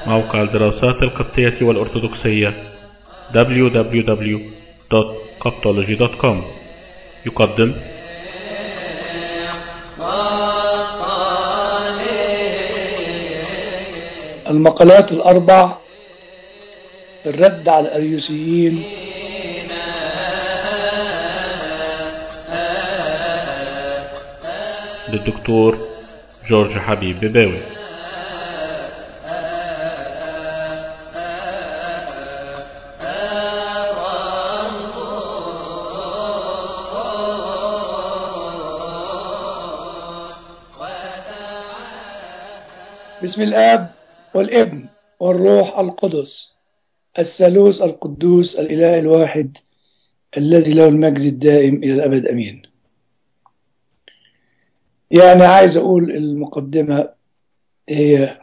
موقع الدراسات القبطية والأرثوذكسية www.coptology.com يقدم المقالات الأربع في الرد على الأريوسيين للدكتور جورج حبيب بباوي بسم الآب والابن والروح القدس الثالوث القدوس الإله الواحد الذي له المجد الدائم إلى الأبد أمين يعني عايز أقول المقدمة هي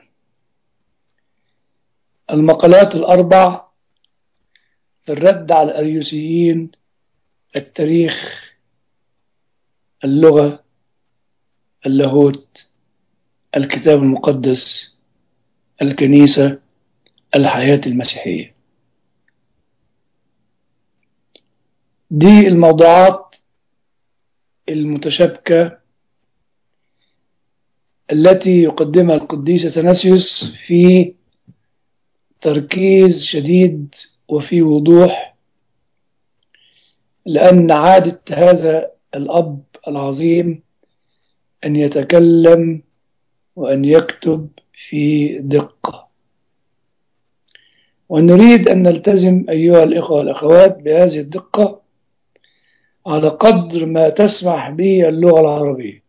المقالات الأربع في الرد على الأريوسيين التاريخ اللغة اللاهوت الكتاب المقدس الكنيسة الحياة المسيحية دي الموضوعات المتشابكة التي يقدمها القديس اثناسيوس في تركيز شديد وفي وضوح لأن عادة هذا الأب العظيم أن يتكلم وأن يكتب في دقة ونريد أن نلتزم أيها الإخوة والأخوات بهذه الدقة على قدر ما تسمح به اللغة العربية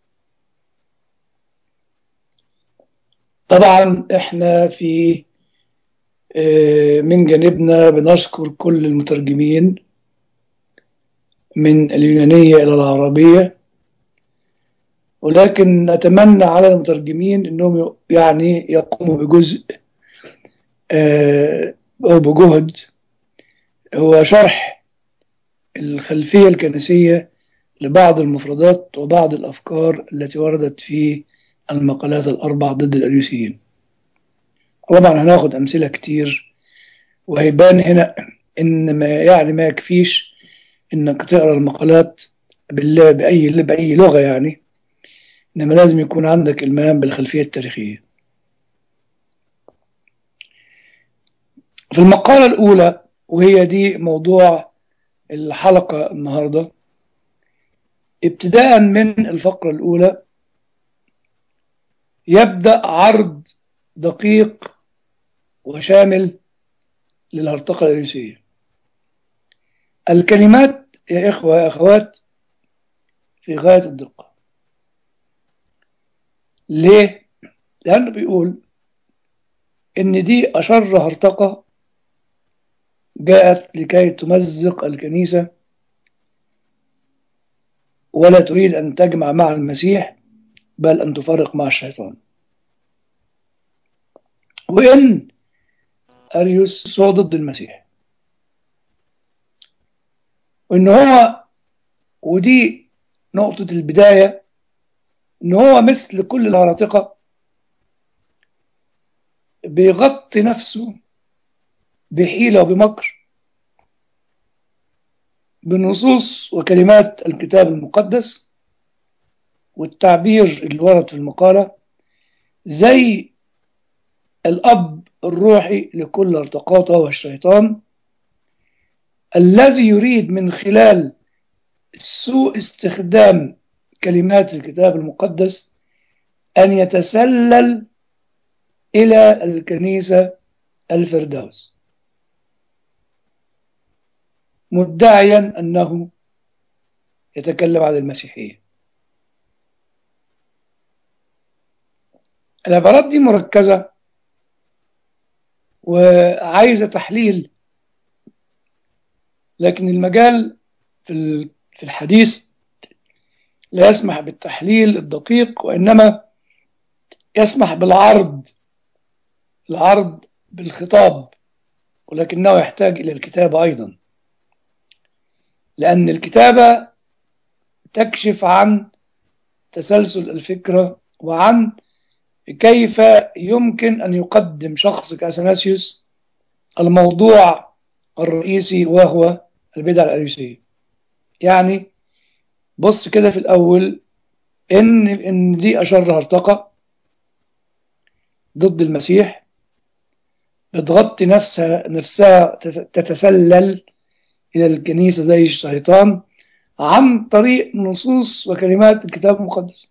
طبعا احنا في من جانبنا بنشكر كل المترجمين من اليونانية إلى العربية ولكن نتمنى على المترجمين أنهم يعني يقوموا بجزء أو بجهد هو شرح الخلفية الكنسية لبعض المفردات وبعض الأفكار التي وردت في المقالات الأربع ضد الأريوسيين طبعا هناخد أمثلة كتير وهيبان هنا إن ما يعني ما يكفيش إنك تقرأ المقالات بالله بأي بأي لغة يعني إنما لازم يكون عندك المام بالخلفية التاريخية في المقالة الأولى وهي دي موضوع الحلقة النهاردة ابتداء من الفقرة الأولى يبدأ عرض دقيق وشامل للهرطقة الأريوسية الكلمات يا إخوة يا أخوات في غاية الدقة ليه؟ لأنه بيقول إن دي أشر هرطقة جاءت لكي تمزق الكنيسة ولا تريد أن تجمع مع المسيح بل أن تفرق مع الشيطان وإن أريوس هو ضد المسيح وإن هو ودي نقطة البداية إن هو مثل كل الهرطقة بيغطي نفسه بحيلة وبمكر بنصوص وكلمات الكتاب المقدس والتعبير اللي ورد في المقالة زي الأب الروحي لكل ارتقاطه هو الشيطان الذي يريد من خلال سوء استخدام كلمات الكتاب المقدس أن يتسلل إلى الكنيسة الفردوس مدعيا أنه يتكلم عن المسيحية العبارات دي مركزة وعايزة تحليل لكن المجال في في الحديث لا يسمح بالتحليل الدقيق وإنما يسمح بالعرض العرض بالخطاب ولكنه يحتاج إلى الكتابة أيضا لأن الكتابة تكشف عن تسلسل الفكرة وعن كيف يمكن أن يقدم شخص كأثناسيوس الموضوع الرئيسي وهو البدع الأريوسية يعني بص كده في الأول إن إن دي أشر هرطقة ضد المسيح بتغطي نفسها نفسها تتسلل إلى الكنيسة زي الشيطان عن طريق نصوص وكلمات الكتاب المقدس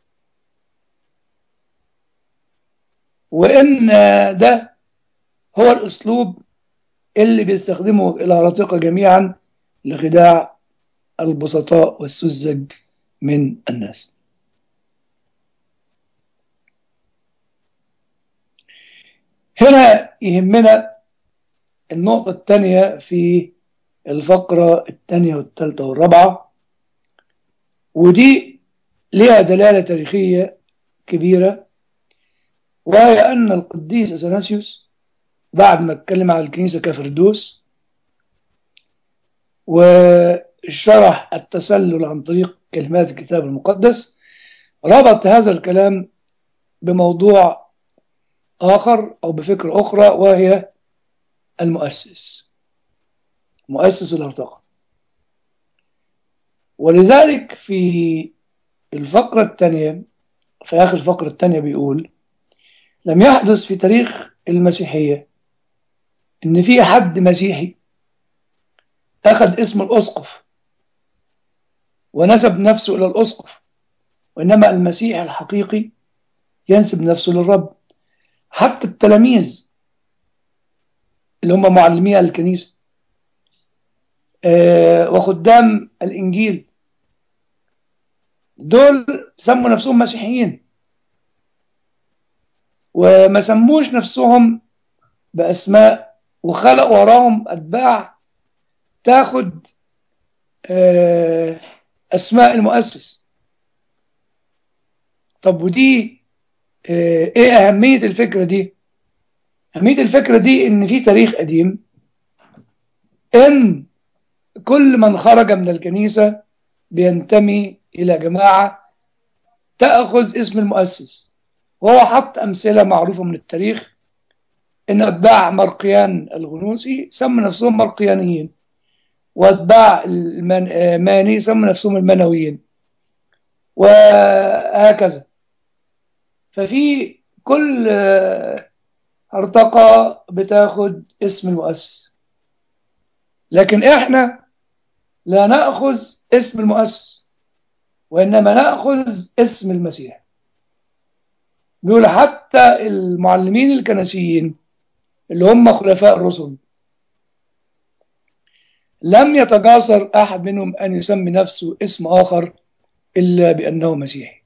وإن ده هو الأسلوب اللي بيستخدمه الهرطقة جميعا لخداع البسطاء والسذج من الناس هنا يهمنا النقطة الثانية في الفقرة الثانية والثالثة والرابعة ودي لها دلالة تاريخية كبيرة وهي أن القديس أثناسيوس بعد ما اتكلم على الكنيسة كفردوس وشرح التسلل عن طريق كلمات الكتاب المقدس ربط هذا الكلام بموضوع آخر أو بفكرة أخرى وهي المؤسس مؤسس الهرطقة ولذلك في الفقرة الثانية في آخر الفقرة الثانية بيقول لم يحدث في تاريخ المسيحية إن في حد مسيحي أخذ اسم الأسقف ونسب نفسه إلى الأسقف وإنما المسيح الحقيقي ينسب نفسه للرب حتى التلاميذ اللي هم معلمي الكنيسة آه وخدام الإنجيل دول سموا نفسهم مسيحيين وما سموش نفسهم بأسماء وخلق وراهم أتباع تاخد آه أسماء المؤسس طب ودي آه إيه أهمية الفكرة دي أهمية الفكرة دي إن في تاريخ قديم إن كل من خرج من الكنيسة بينتمي إلى جماعة تأخذ اسم المؤسس وهو حط أمثلة معروفة من التاريخ إن أتباع مرقيان الغنوسي سموا نفسهم مرقيانيين وأتباع الماني سموا نفسهم المنويين وهكذا ففي كل ارتقى بتاخد اسم المؤسس لكن احنا لا نأخذ اسم المؤسس وإنما نأخذ اسم المسيح بيقول حتى المعلمين الكنسيين اللي هم خلفاء الرسل لم يتجاسر أحد منهم أن يسمي نفسه اسم آخر إلا بأنه مسيحي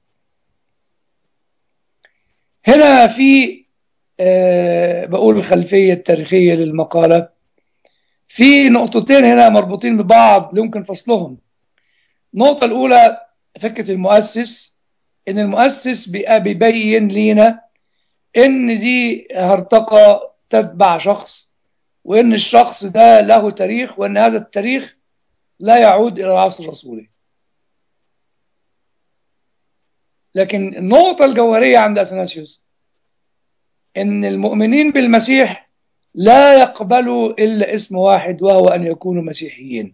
هنا في أه بقول الخلفية التاريخية للمقالة في نقطتين هنا مربوطين ببعض يمكن فصلهم النقطة الأولى فكرة المؤسس إن المؤسس بيبين لينا إن دي هرطقة تتبع شخص وإن الشخص ده له تاريخ وإن هذا التاريخ لا يعود إلى العصر الرسولي لكن النقطة الجوهرية عند أثناسيوس إن المؤمنين بالمسيح لا يقبلوا إلا اسم واحد وهو أن يكونوا مسيحيين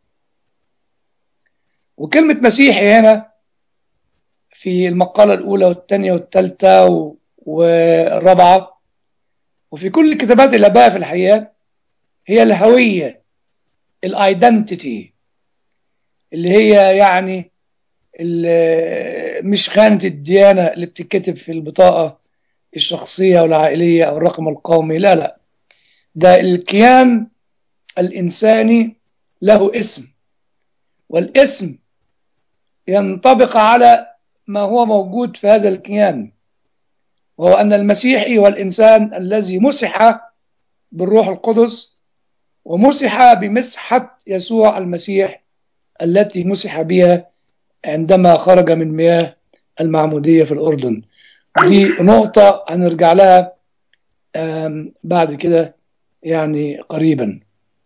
وكلمة مسيحي هنا في المقالة الأولى والثانية والثالثة والرابعة وفي كل الكتابات اللي بقى في الحياة هي الهوية الايدنتيتي اللي هي يعني اللي مش خانة الديانة اللي بتتكتب في البطاقة الشخصية أو العائلية أو الرقم القومي لا لا ده الكيان الإنساني له اسم والاسم ينطبق على ما هو موجود في هذا الكيان وهو أن المسيحي هو الإنسان الذي مسح بالروح القدس ومسح بمسحة يسوع المسيح التي مسح بها عندما خرج من مياه المعمودية في الأردن دي نقطة هنرجع لها بعد كده يعني قريبا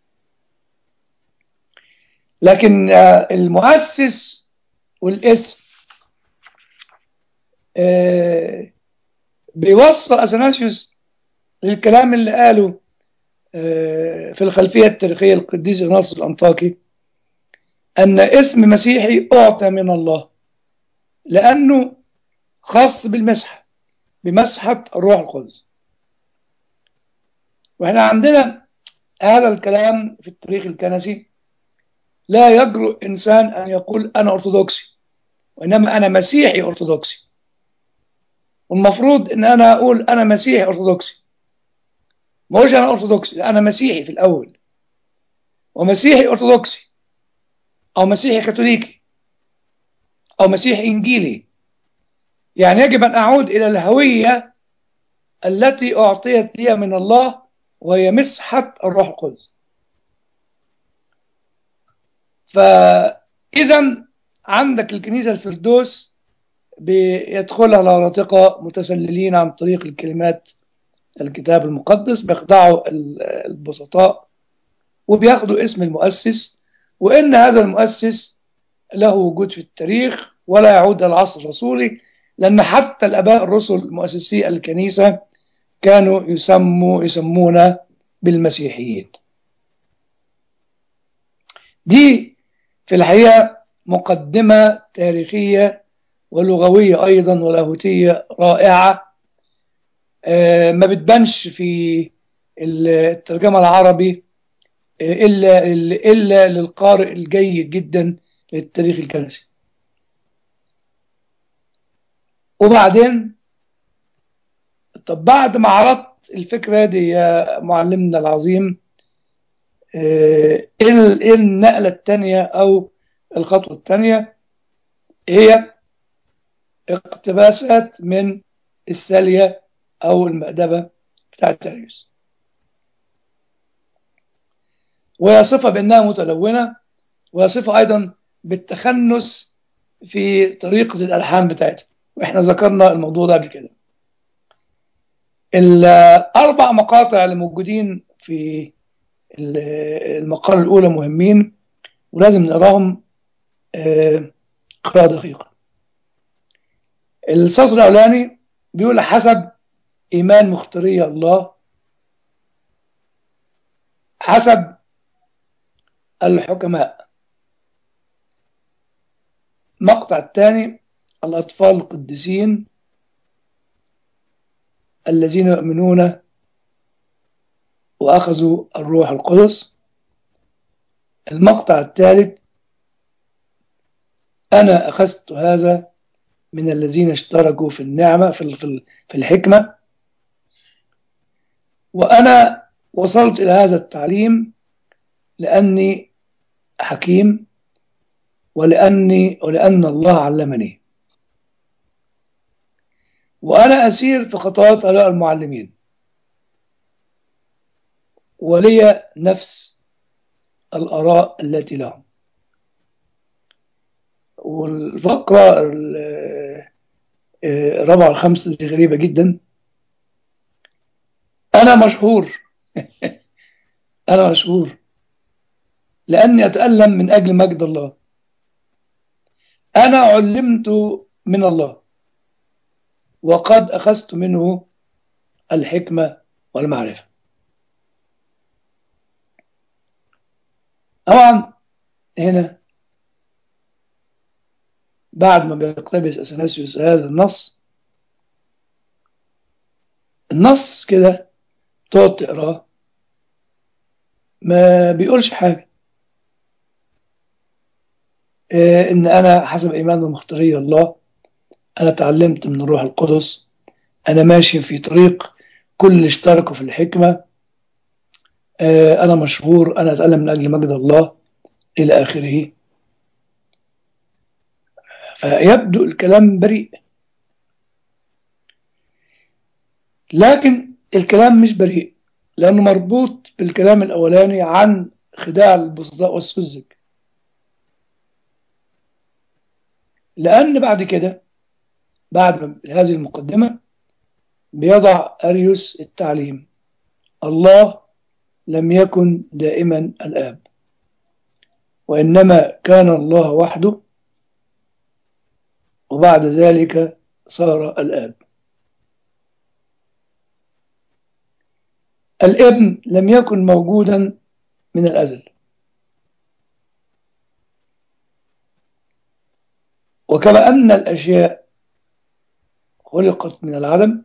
لكن المؤسس والاسم بيوصل اثناسيوس للكلام اللي قاله آه، في الخلفيه التاريخيه القديس اغناطوس الانطاكي ان اسم مسيحي اعطى من الله لانه خاص بالمسحه بمسحه الروح القدس واحنا عندنا هذا الكلام في التاريخ الكنسي لا يجرؤ انسان ان يقول انا ارثوذكسي وانما انا مسيحي ارثوذكسي والمفروض ان انا اقول انا مسيحي ارثوذكسي ما اقولش انا ارثوذكسي لا، انا مسيحي في الاول ومسيحي ارثوذكسي او مسيحي كاثوليكي او مسيحي انجيلي يعني يجب ان اعود الى الهويه التي اعطيت لي من الله وهي مسحه الروح القدس فاذا عندك الكنيسه الفردوس بيدخلها الهراطقه متسللين عن طريق الكلمات الكتاب المقدس بيخدعوا ال- البسطاء وبياخدوا اسم المؤسس وان هذا المؤسس له وجود في التاريخ ولا يعود الى العصر الرسولي لان حتى الاباء الرسل مؤسسي الكنيسه كانوا يسموا يسمون بالمسيحيين دي في الحقيقه مقدمه تاريخيه ولغويه ايضا ولاهوتيه رائعه آه، ما بتبانش في الترجمه العربي آه، الا الا للقارئ الجيد جدا للتاريخ الكنسي وبعدين طب بعد ما عرضت الفكره دي يا معلمنا العظيم آه، ايه ال- إيه النقله الثانيه او الخطوه الثانيه هي اقتباسات من الثاليه او المأدبه بتاعت تاريوس ويصفها بانها متلونه ويصفها ايضا بالتخنس في طريقه الالحان بتاعتها واحنا ذكرنا الموضوع ده قبل كده الاربع مقاطع اللي موجودين في ال- المقالة الأولى مهمين ولازم نقراهم آه، قراءة دقيقة السطر الأولاني بيقول حسب إيمان مختاري الله حسب الحكماء المقطع الثاني الأطفال القديسين الذين يؤمنون وأخذوا الروح القدس المقطع الثالث أنا أخذت هذا من الذين اشتركوا في النعمة في في في الحكمة وأنا وصلت إلى هذا التعليم لأني حكيم ولأني ولأن الله علمني وأنا أسير في خطوات هؤلاء المعلمين ولي نفس الآراء التي لهم والفقرة ال- آه، الرابعة الخامسة دي غريبة جدا أنا مشهور أنا مشهور لأني أتألم من أجل مجد الله أنا علمت من الله وقد أخذت منه الحكمة والمعرفة طبعا هنا بعد ما بيقتبس أثناسيوس هذا النص النص كده تقعد تقراه ما بيقولش حاجة إيه إن أنا حسب إيمان المختارية الله أنا تعلمت من الروح القدس أنا ماشي في طريق كل اللي اشتركوا في الحكمة آه، أنا مشهور أنا أتألم من أجل مجد الله إلى آخره فيبدو الكلام بريء لكن الكلام مش بريء لأنه مربوط بالكلام الأولاني عن خداع البسطاء والسذج لأن بعد كده بعد ما- هذه المقدمة بيضع أريوس التعليم الله لم يكن دائما الآب وإنما كان الله وحده وبعد ذلك صار الآب الابن لم يكن موجودا من الأزل وكما أن الأشياء خلقت من العدم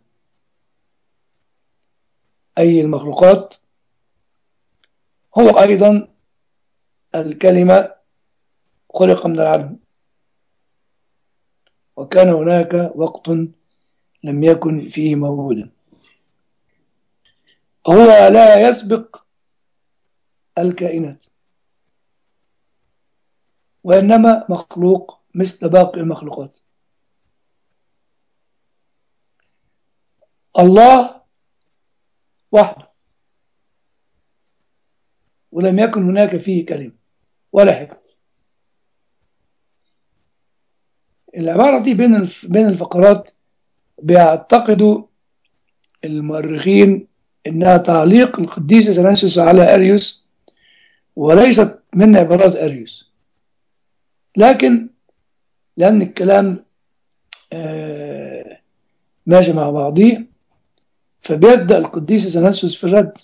أي المخلوقات هو أيضا الكلمة خلق من العدم وكان هناك وقت لم يكن فيه موجودا هو لا يسبق الكائنات وإنما مخلوق مثل باقي المخلوقات الله وحده ولم يكن هناك فيه كلمة ولا حكمة العبارة دي بين بين الفقرات بيعتقدوا المؤرخين انها تعليق القديس اثناسيوس على اريوس وليست من عبارات اريوس لكن لان الكلام آه ماشي مع بعضيه فبيبدا القديس اثناسيوس في الرد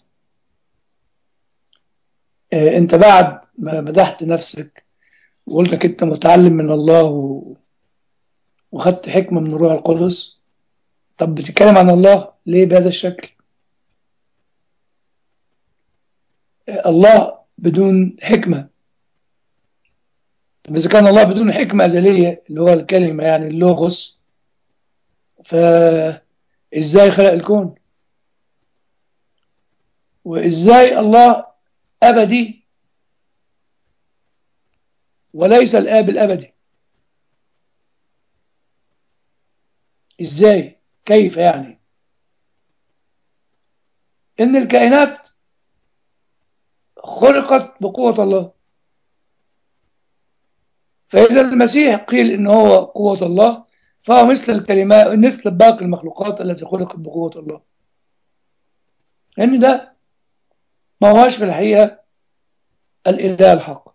آه انت بعد ما مدحت نفسك وقلت لك انت متعلم من الله و... وخدت حكمه من الروح القدس طب بتتكلم عن الله ليه بهذا الشكل الله بدون حكمة طب إذا كان الله بدون حكمة أزلية اللي هو الكلمة يعني اللوغوس فإزاي خلق الكون وإزاي الله أبدي وليس الآب الأبدي إزاي كيف يعني إن الكائنات خلقت بقوة الله فإذا المسيح قيل إن هو قوة الله فهو مثل الكلمات مثل باقي المخلوقات التي خلقت بقوة الله لأن ده ما هوش في الحقيقة الإله الحق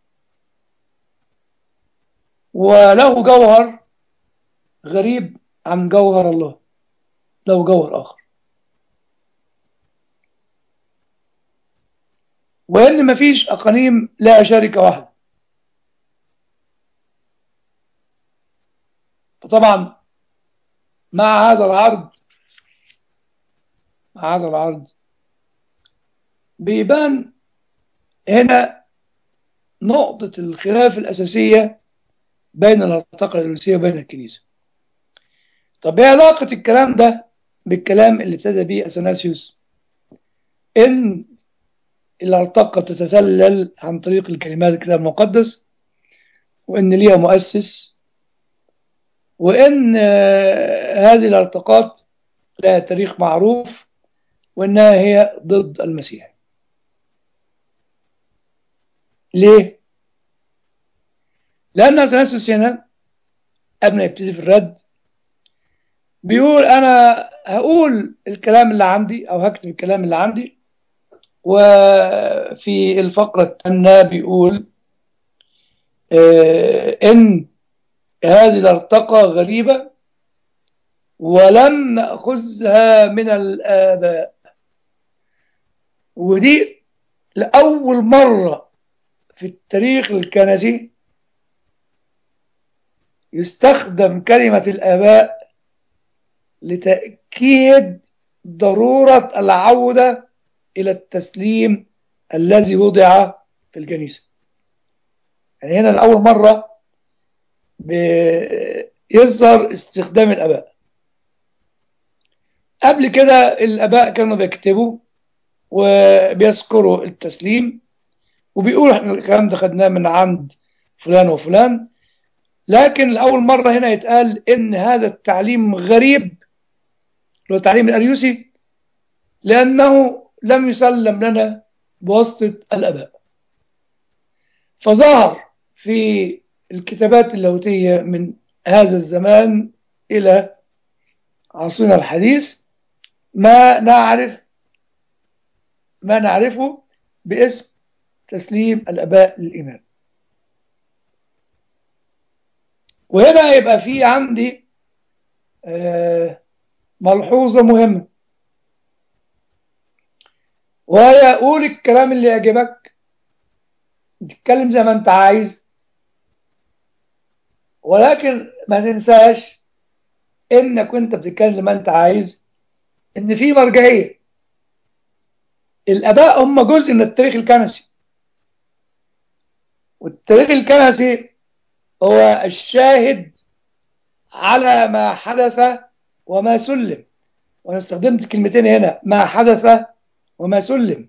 وله جوهر غريب عن جوهر الله له جوهر آخر وإن مفيش أقانيم لها شركة واحدة فطبعا مع هذا العرض مع هذا العرض بيبان هنا نقطة الخلاف الأساسية بين الارتقاء الروسية وبين الكنيسة طب ايه علاقة الكلام ده بالكلام اللي ابتدى بيه أثناسيوس إن الارتقى تتسلل عن طريق الكلمات الكتاب المقدس وإن ليها مؤسس وإن هذه الارتقاءات لها تاريخ معروف وإنها هي ضد المسيح ليه؟ لأن أثناسيوس هنا قبل ما يبتدي في الرد بيقول أنا هقول الكلام اللي عندي أو هكتب الكلام اللي عندي وفي الفقرة الثامنة بيقول إن هذه الارتقى غريبة ولم نأخذها من الآباء ودي لأول مرة في التاريخ الكنسي يستخدم كلمة الآباء لتأكيد ضرورة العودة إلى التسليم الذي وضع في الكنيسة يعني هنا لأول مرة بيظهر استخدام الآباء قبل كده الآباء كانوا بيكتبوا وبيذكروا التسليم وبيقولوا احنا الكلام ده خدناه من عند فلان وفلان لكن لأول مرة هنا يتقال إن هذا التعليم غريب اللي هو التعليم الأريوسي لأنه لم يسلم لنا بواسطة الآباء فظهر في الكتابات اللاهوتية من هذا الزمان إلى عصرنا الحديث ما نعرف ما نعرفه باسم تسليم الآباء للإيمان وهنا يبقى في عندي ملحوظة مهمة وهي قول الكلام اللي يعجبك تتكلم زي ما انت عايز ولكن ما تنساش انك وانت بتتكلم زي ما انت عايز ان في مرجعيه الاباء هم جزء من التاريخ الكنسي والتاريخ الكنسي هو الشاهد على ما حدث وما سلم وانا استخدمت كلمتين هنا ما حدث وما سلم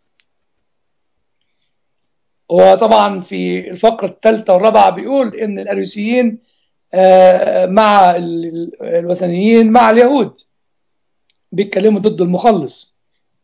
وطبعا في الفقرة الثالثة والرابعة بيقول ان الاريوسيين مع الوثنيين مع اليهود بيتكلموا ضد المخلص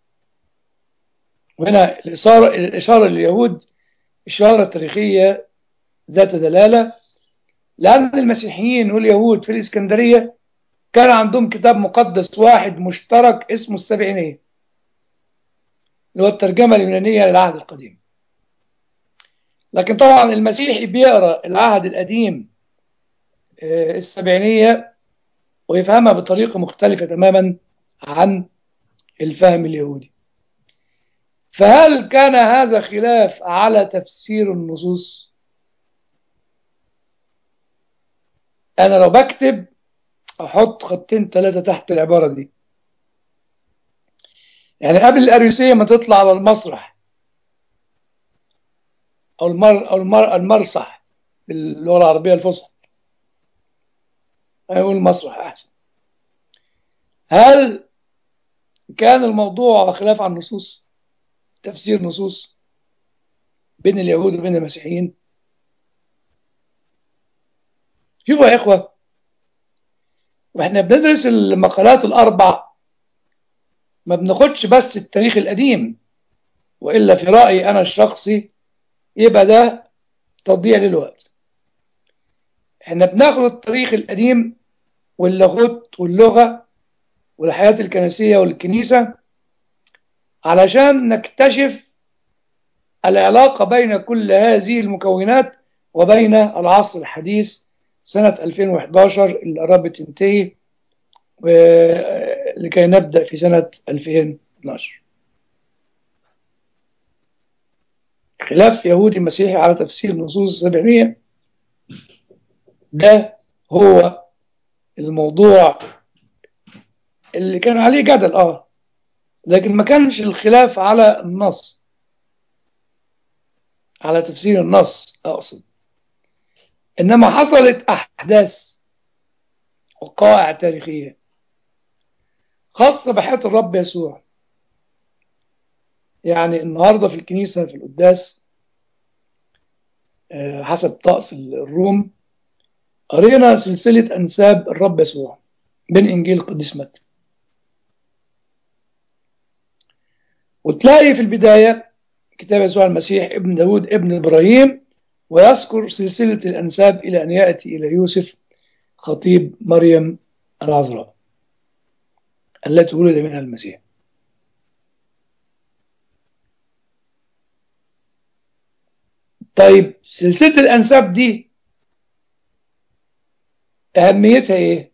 وهنا الإشارة, الإشارة لليهود إشارة تاريخية ذات دلالة لأن المسيحيين واليهود في الإسكندرية كان عندهم كتاب مقدس واحد مشترك اسمه السبعينية اللي هو الترجمة اليونانية للعهد القديم لكن طبعا المسيحي بيقرأ العهد القديم السبعينية ويفهمها بطريقة مختلفة تماما عن الفهم اليهودي فهل كان هذا خلاف على تفسير النصوص أنا لو بكتب أحط خطين ثلاثة تحت العبارة دي يعني قبل الأريوسية ما تطلع على المسرح أو المر أو المر المرصح باللغة العربية الفصحى أقول المسرح أحسن هل كان الموضوع خلاف عن النصوص تفسير نصوص بين اليهود وبين المسيحيين شوفوا يا إخوة واحنا بندرس المقالات الأربع ما بناخدش بس التاريخ القديم وإلا في رأيي أنا الشخصي يبقى ده تضييع للوقت احنا بناخد التاريخ القديم واللاهوت واللغة والحياة الكنسية والكنيسة علشان نكتشف العلاقة بين كل هذه المكونات وبين العصر الحديث سنة 2011 اللي قربت تنتهي لكي نبدأ في سنة 2012 خلاف يهودي مسيحي على تفسير نصوص السبعينية ده هو الموضوع اللي كان عليه جدل اه لكن ما كانش الخلاف على النص على تفسير النص اقصد انما حصلت احداث وقائع تاريخيه خاصه بحياه الرب يسوع يعني النهارده في الكنيسه في القداس حسب طقس الروم قرينا سلسله انساب الرب يسوع من انجيل القديس متى وتلاقي في البدايه كتاب يسوع المسيح ابن داود ابن ابراهيم ويذكر سلسله الانساب الى ان ياتي الى يوسف خطيب مريم العذراء التي ولد منها المسيح طيب سلسلة الأنساب دي أهميتها إيه؟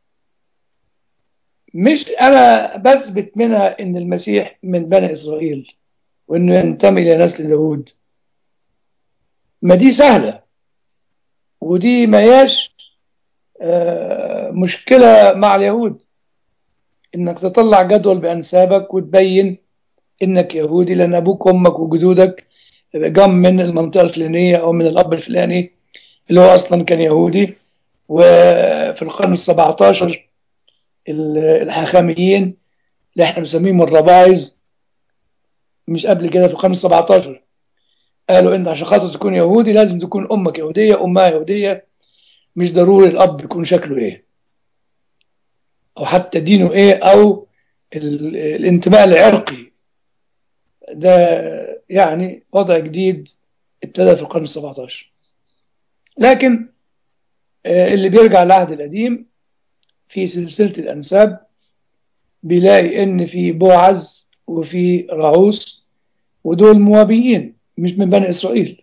مش أنا بثبت منها إن المسيح من بني إسرائيل وإنه ينتمي إلى نسل داود ما دي سهلة ودي ما هياش آه مشكلة مع اليهود إنك تطلع جدول بأنسابك وتبين إنك يهودي لأن أبوك وأمك وجدودك جم من المنطقة الفلانية أو من الأب الفلاني اللي هو أصلا كان يهودي وفي القرن السبعة عشر الحاخاميين اللي احنا بنسميهم الربايز مش قبل كده في القرن السبعة عشر قالوا انت عشان خاطر تكون يهودي لازم تكون امك يهودية امها يهودية مش ضروري الاب يكون شكله ايه او حتى دينه ايه او الانتماء العرقي ده يعني وضع جديد ابتدى في القرن السبعة عشر لكن اللي بيرجع للعهد القديم في سلسلة الأنساب بيلاقي إن في بوعز وفي رعوس ودول موابيين مش من بني إسرائيل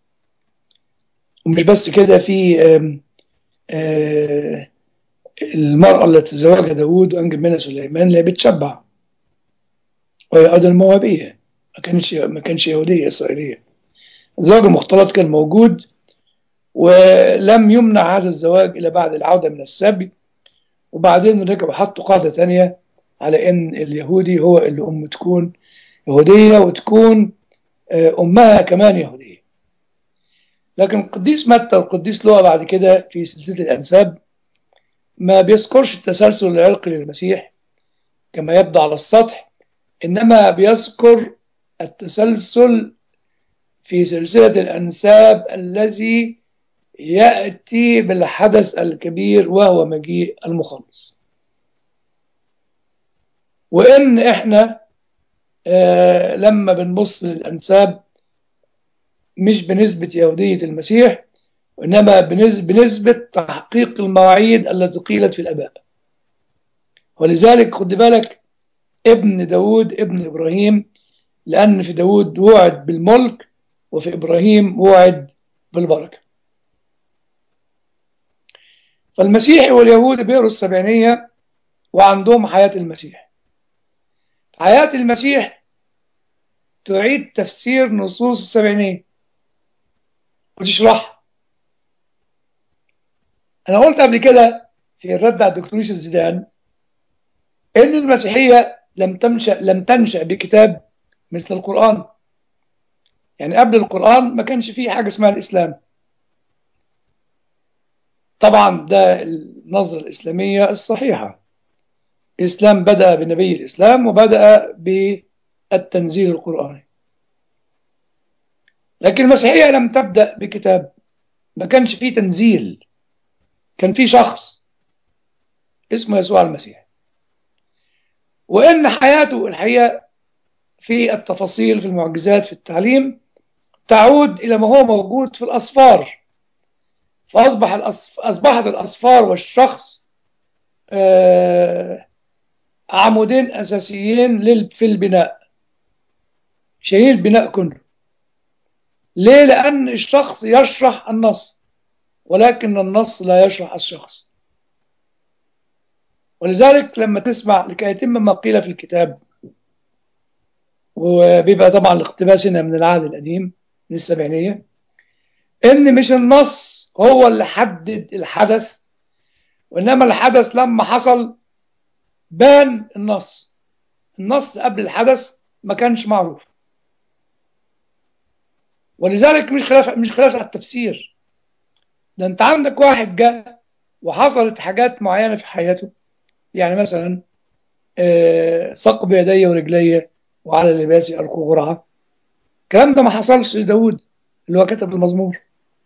ومش بس كده في آم آم المرأة التي تزوجها داوود وأنجب منها سليمان اللي بتشبع وهي أيضا موابية ما كانش ما كانش يهودية إسرائيلية الزواج المختلط كان موجود ولم يمنع هذا الزواج إلى بعد العودة من السبي وبعدين رجعوا حطوا قاعدة تانية على إن اليهودي هو اللي أم تكون يهودية وتكون أمها كمان يهودية لكن القديس متى والقديس لوقا بعد كده في سلسلة الأنساب ما بيذكرش التسلسل العرقي للمسيح كما يبدو على السطح إنما بيذكر التسلسل في سلسلة الأنساب الذي يأتي بالحدث الكبير وهو مجيء المخلص وإن إحنا آه لما بنبص للأنساب مش بنسبة يهودية المسيح وإنما بنسبة تحقيق المواعيد التي قيلت في الآباء ولذلك خد بالك ابن داود ابن إبراهيم لأن في داود وعد بالملك وفي إبراهيم وعد بالبركة فالمسيحي واليهود بيقروا السبعينية وعندهم حياة المسيح حياة المسيح تعيد تفسير نصوص السبعينية وتشرحها أنا قلت قبل كده في الرد على الدكتور يوسف زيدان إن المسيحية لم تنشأ لم تنشأ بكتاب مثل القرآن يعني قبل القرآن ما كانش فيه حاجة اسمها الإسلام طبعا ده النظرة الإسلامية الصحيحة الإسلام بدأ بنبي الإسلام وبدأ بالتنزيل القرآني لكن المسيحية لم تبدأ بكتاب ما كانش فيه تنزيل كان فيه شخص اسمه يسوع المسيح وإن حياته الحقيقة في التفاصيل في المعجزات في التعليم تعود إلى ما هو موجود في الأصفار فأصبح الأصف... أصبحت الأصفار والشخص آه... عمودين أساسيين لل... في البناء شيء البناء كله ليه؟ لأن الشخص يشرح النص ولكن النص لا يشرح الشخص ولذلك لما تسمع لكي يتم ما قيل في الكتاب وبيبقى طبعا الاقتباس هنا من العهد القديم من السبعينية ان مش النص هو اللي حدد الحدث وانما الحدث لما حصل بان النص النص قبل الحدث ما كانش معروف ولذلك مش خلاف مش خلاف على التفسير ده انت عندك واحد جاء وحصلت حاجات معينه في حياته يعني مثلا ثقب يدي ورجلي وعلى لباسي ألقوا غرعة الكلام ده ما حصلش لداود اللي هو كتب المزمور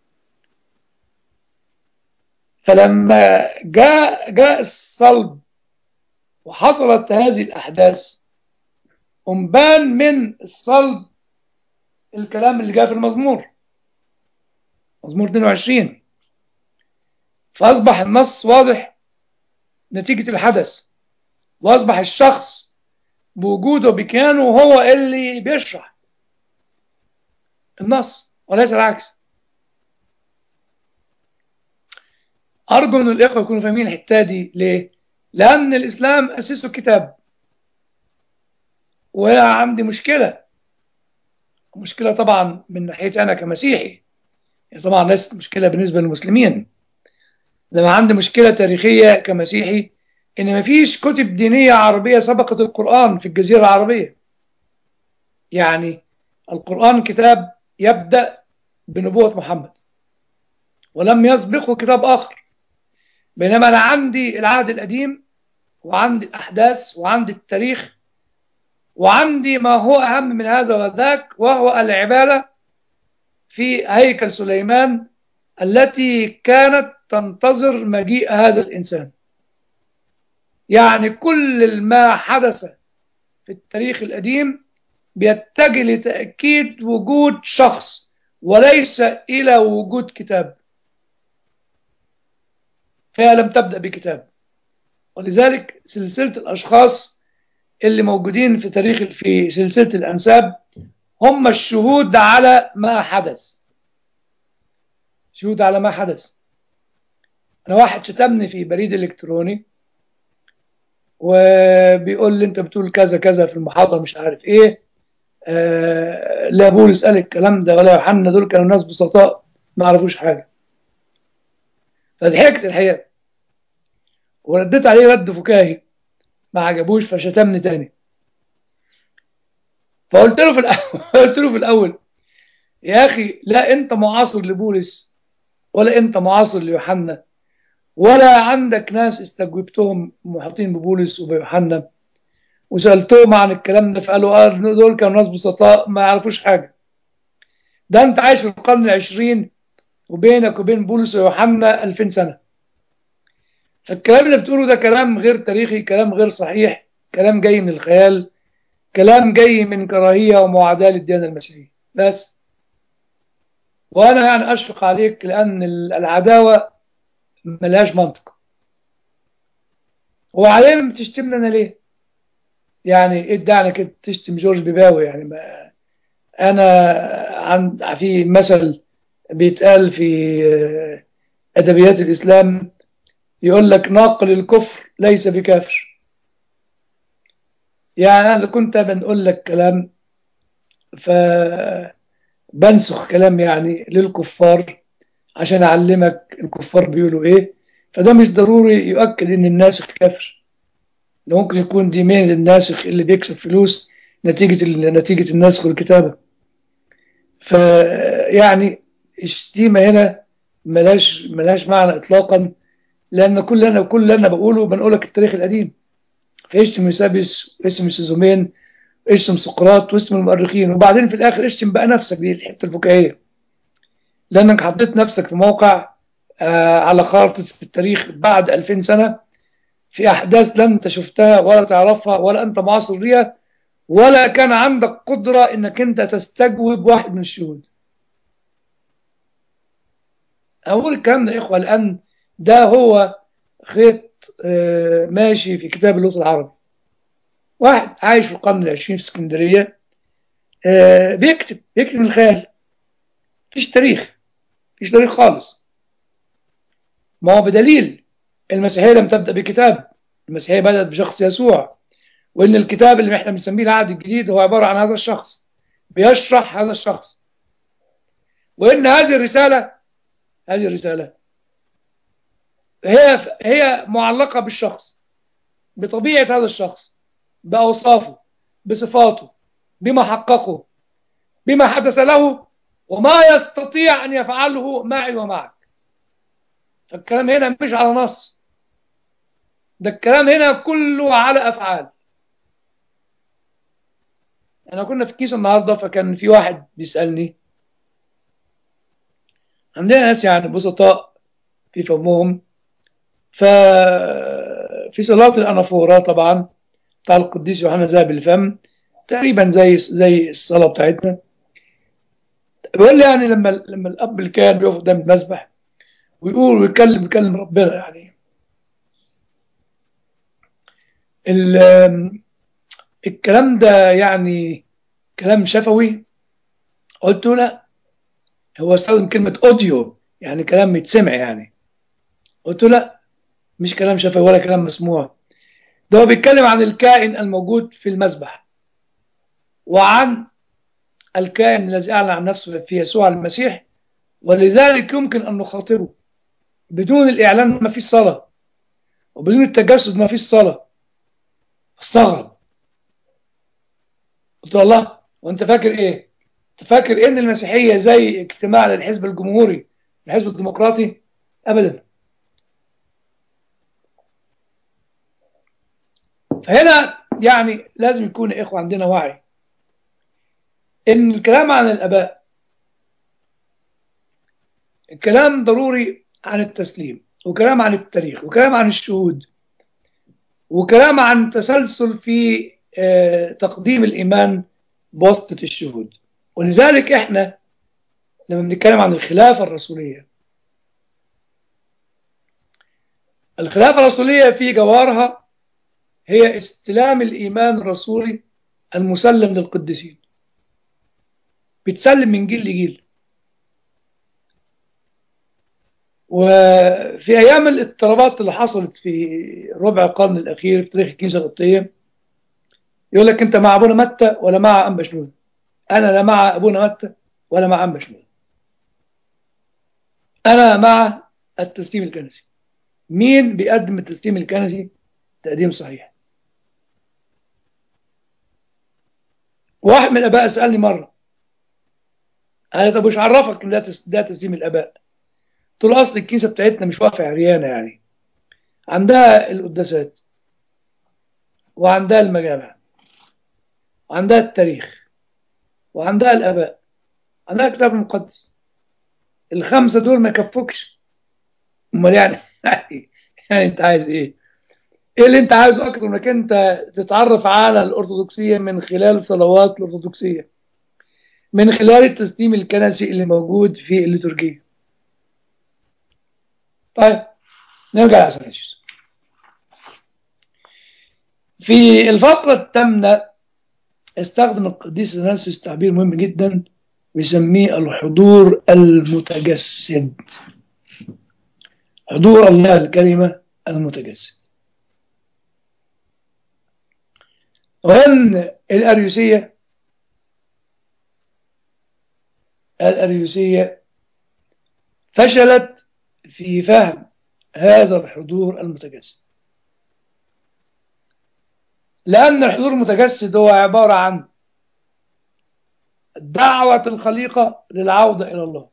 فلما جاء جاء الصلب وحصلت هذه الأحداث أنبان من الصلب الكلام اللي جاء في المزمور مزمور 22 فأصبح النص واضح نتيجة الحدث وأصبح الشخص بوجوده بكيانه هو اللي بيشرح النص وليس العكس أرجو أن الإخوة يكونوا فاهمين الحتة دي ليه؟ لأن الإسلام أسسه كتاب وعندي مشكلة مشكلة طبعا من ناحيتي أنا كمسيحي يعني طبعا ليست مشكلة بالنسبة للمسلمين لما عندي مشكلة تاريخية كمسيحي إن مفيش كتب دينية عربية سبقت القرآن في الجزيرة العربية يعني القرآن كتاب يبدأ بنبوة محمد ولم يسبقه كتاب آخر بينما أنا عندي العهد القديم وعندي الأحداث وعندي التاريخ وعندي ما هو أهم من هذا وذاك وهو العبادة في هيكل سليمان التي كانت تنتظر مجيء هذا الإنسان يعني كل ما حدث في التاريخ القديم بيتجه لتأكيد وجود شخص وليس إلى وجود كتاب فهي لم تبدأ بكتاب ولذلك سلسلة الأشخاص اللي موجودين في تاريخ في سلسلة الأنساب هم الشهود على ما حدث شهود على ما حدث أنا واحد شتمني في بريد إلكتروني وبيقول لي انت بتقول كذا كذا في المحاضره مش عارف ايه آه لا بولس قال الكلام ده ولا يوحنا دول كانوا ناس بسطاء ما عرفوش حاجه فضحكت الحقيقه ورديت عليه رد فكاهي ما عجبوش فشتمني تاني فقلت له في الاول قلت له في الاول يا اخي لا انت معاصر لبولس ولا انت معاصر ليوحنا ولا عندك ناس استجوبتهم محاطين ببولس وبيوحنا وسالتهم عن الكلام ده فقالوا اه دول كانوا ناس بسطاء ما يعرفوش حاجه ده انت عايش في القرن العشرين وبينك وبين بولس ويوحنا 2000 سنه فالكلام اللي بتقوله ده كلام غير تاريخي كلام غير صحيح كلام جاي من الخيال كلام جاي من كراهيه ومعاداه للديانه المسيحيه بس وانا يعني اشفق عليك لان العداوه ملهاش منطق وبعدين بتشتمنا انا ليه يعني ايه الداعي كده تشتم جورج بيباوي يعني ما انا عن في مثل بيتقال في ادبيات الاسلام يقول لك ناقل الكفر ليس بكافر يعني انا كنت بنقول لك كلام ف بنسخ كلام يعني للكفار عشان اعلمك الكفار بيقولوا ايه فده مش ضروري يؤكد ان الناسخ كافر ده ممكن يكون دي مين الناسخ اللي بيكسب فلوس نتيجة نتيجة النسخ والكتابة فيعني الشتيمة هنا ملاش ملاش معنى اطلاقا لان كل اللي انا كل اللي انا بقوله بنقولك التاريخ القديم فاشتم يوسابيس واسم سيزومين اشتم سقراط واسم المؤرخين وبعدين في الاخر اشتم بقى نفسك دي الحته الفكاهيه لانك حطيت نفسك في موقع آه على خارطه التاريخ بعد 2000 سنه في احداث لا انت شفتها ولا تعرفها ولا انت معاصر ليها ولا كان عندك قدره انك انت تستجوب واحد من الشهود اقول الكلام ده يا اخوه لان ده هو خيط آه ماشي في كتاب اللغه العربي واحد عايش في القرن العشرين في اسكندرية آه بيكتب بيكتب من الخيال مفيش تاريخ مفيش تاريخ خالص ما هو بدليل المسيحية لم تبدأ بكتاب المسيحية بدأت بشخص يسوع وإن الكتاب اللي احنا بنسميه العهد الجديد هو عبارة عن هذا الشخص بيشرح هذا الشخص وإن هذه الرسالة هذه الرسالة هي هي معلقة بالشخص بطبيعة هذا الشخص بأوصافه بصفاته بما حققه بما حدث له وما يستطيع أن يفعله معي ومعك الكلام هنا مش على نص ده الكلام هنا كله على أفعال أنا كنا في كيس النهاردة فكان في واحد بيسألني عندنا ناس يعني بسطاء في فمهم ففي صلاة الأنافورة طبعا بتاع القديس يوحنا ذهب الفم تقريبا زي زي الصلاه بتاعتنا بيقول لي يعني لما لما الاب اللي كان بيقف قدام المسبح ويقول ويتكلم يكلم ربنا يعني الكلام ده يعني كلام شفوي قلت له لا هو استخدم كلمة اوديو يعني كلام يتسمع يعني قلت له لا مش كلام شفوي ولا كلام مسموع ده هو بيتكلم عن الكائن الموجود في المسبح وعن الكائن الذي أعلن عن نفسه في يسوع المسيح ولذلك يمكن أن نخاطبه بدون الإعلان ما فيش صلاة وبدون التجسد ما فيش صلاة استغرب قلت له الله وانت فاكر ايه انت فاكر ان المسيحية زي اجتماع للحزب الجمهوري الحزب الديمقراطي ابدا فهنا يعني لازم يكون يا اخوة عندنا وعي ان الكلام عن الاباء الكلام ضروري عن التسليم وكلام عن التاريخ وكلام عن الشهود وكلام عن تسلسل في تقديم الإيمان بواسطة الشهود ولذلك إحنا لما بنتكلم عن الخلافة الرسولية الخلافة الرسولية في جوارها هي استلام الإيمان الرسولي المسلم للقديسين بتسلم من جيل لجيل وفي أيام الاضطرابات اللي حصلت في ربع القرن الأخير في تاريخ الكنيسة القبطية يقول لك أنت مع أبونا متى ولا مع أنبا شنود أنا لا مع أبونا متى ولا مع أنبا شنود أنا مع التسليم الكنسي مين بيقدم التسليم الكنسي تقديم صحيح واحد من الآباء سألني مرة قال طب مش عرفك إن ده تس- ده تسليم الآباء قلت له أصل الكنيسة بتاعتنا مش واقفة عريانة يعني عندها القداسات وعندها المجامع وعندها التاريخ وعندها الآباء عندها الكتاب المقدس الخمسة دول ما يكفوكش امال يعني يعني انت عايز ايه ايه اللي انت عايزه اكتر انك انت تتعرف على الارثوذكسيه من خلال صلوات الارثوذكسيه من خلال التسليم الكنسي اللي موجود في الليتورجيه طيب نرجع لأثناسيوس في الفقرة الثامنة استخدم القديس اثناسيوس تعبير مهم جدا بيسميه الحضور المتجسد حضور الله الكلمة المتجسد وأن الأريوسية الأريوسية فشلت في فهم هذا الحضور المتجسد لأن الحضور المتجسد هو عبارة عن دعوة الخليقة للعودة إلى الله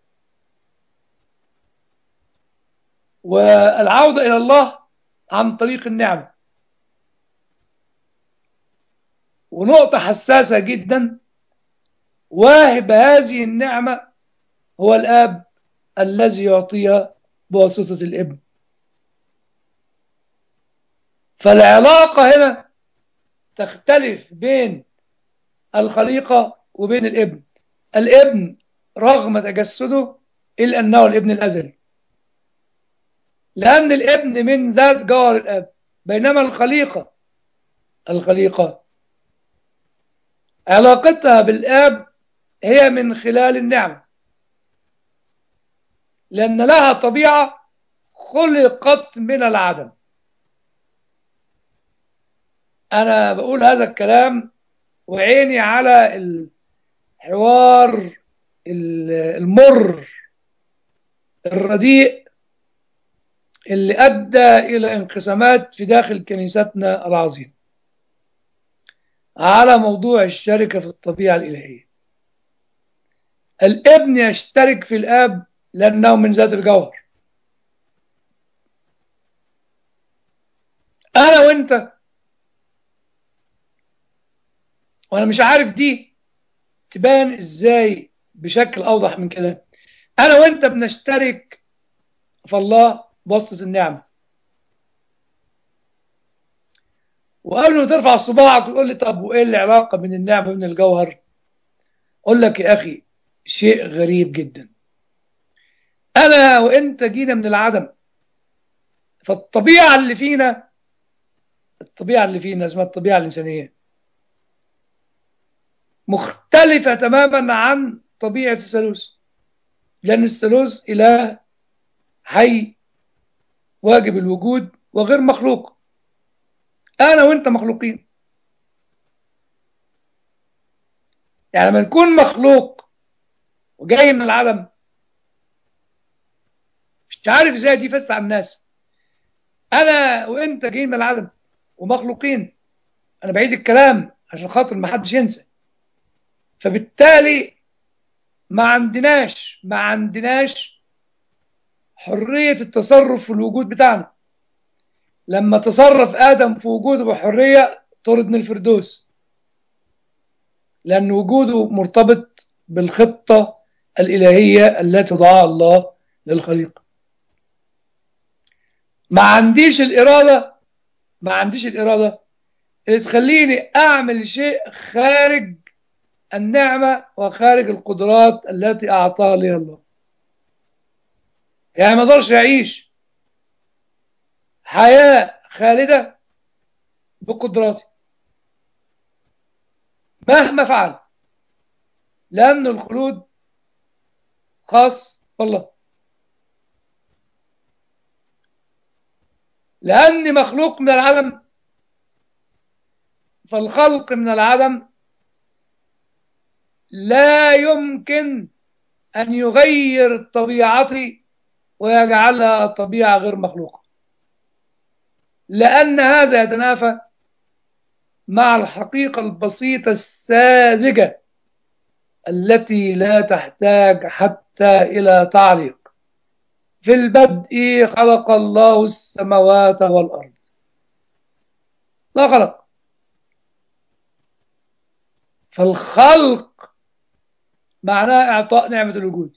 والعودة إلى الله عن طريق النعمة ونقطة حساسة جدا واهب هذه النعمة هو الآب الذي يعطيها بواسطة الابن فالعلاقة هنا تختلف بين الخليقة وبين الابن الابن رغم تجسده إلا أنه الابن الأزلي لأن الابن من ذات جوهر الأب بينما الخليقة الخليقة علاقتها بالآب هي من خلال النعمة لأن لها طبيعة خلقت من العدم أنا بقول هذا الكلام وعيني على الحوار المر الرديء اللي أدى إلى انقسامات في داخل كنيستنا العظيمة على موضوع الشركة في الطبيعة الإلهية الابن يشترك في الآب لأنه من ذات الجوهر أنا وأنت وأنا مش عارف دي تبان إزاي بشكل أوضح من كده أنا وأنت بنشترك في الله بواسطة النعمة وقبل ما ترفع صباعك وتقول لي طب وايه العلاقه بين النعمه وبين الجوهر؟ اقول لك يا اخي شيء غريب جدا. انا وانت جينا من العدم. فالطبيعه اللي فينا الطبيعه اللي فينا اسمها الطبيعه الانسانيه. مختلفه تماما عن طبيعه الثالوث. لان الثالوث اله حي واجب الوجود وغير مخلوق. انا وانت مخلوقين يعني لما نكون مخلوق وجاي من العدم مش عارف ازاي دي فاتت على الناس انا وانت جايين من العدم ومخلوقين انا بعيد الكلام عشان خاطر ما حدش ينسى فبالتالي ما عندناش ما عندناش حرية التصرف في الوجود بتاعنا لما تصرف آدم في وجوده بحرية طرد من الفردوس لأن وجوده مرتبط بالخطة الإلهية التي وضعها الله للخليقة ما عنديش الإرادة ما عنديش الإرادة اللي تخليني أعمل شيء خارج النعمة وخارج القدرات التي أعطاها لي الله يعني ما اقدرش أعيش حياة خالدة بقدراتي مهما فعل لأن الخلود خاص بالله لأني مخلوق من العدم فالخلق من العدم لا يمكن أن يغير طبيعتي ويجعلها طبيعة غير مخلوقة لأن هذا يتنافى مع الحقيقة البسيطة الساذجة التي لا تحتاج حتى إلى تعليق في البدء خلق الله السماوات والأرض لا خلق فالخلق معناه إعطاء نعمة الوجود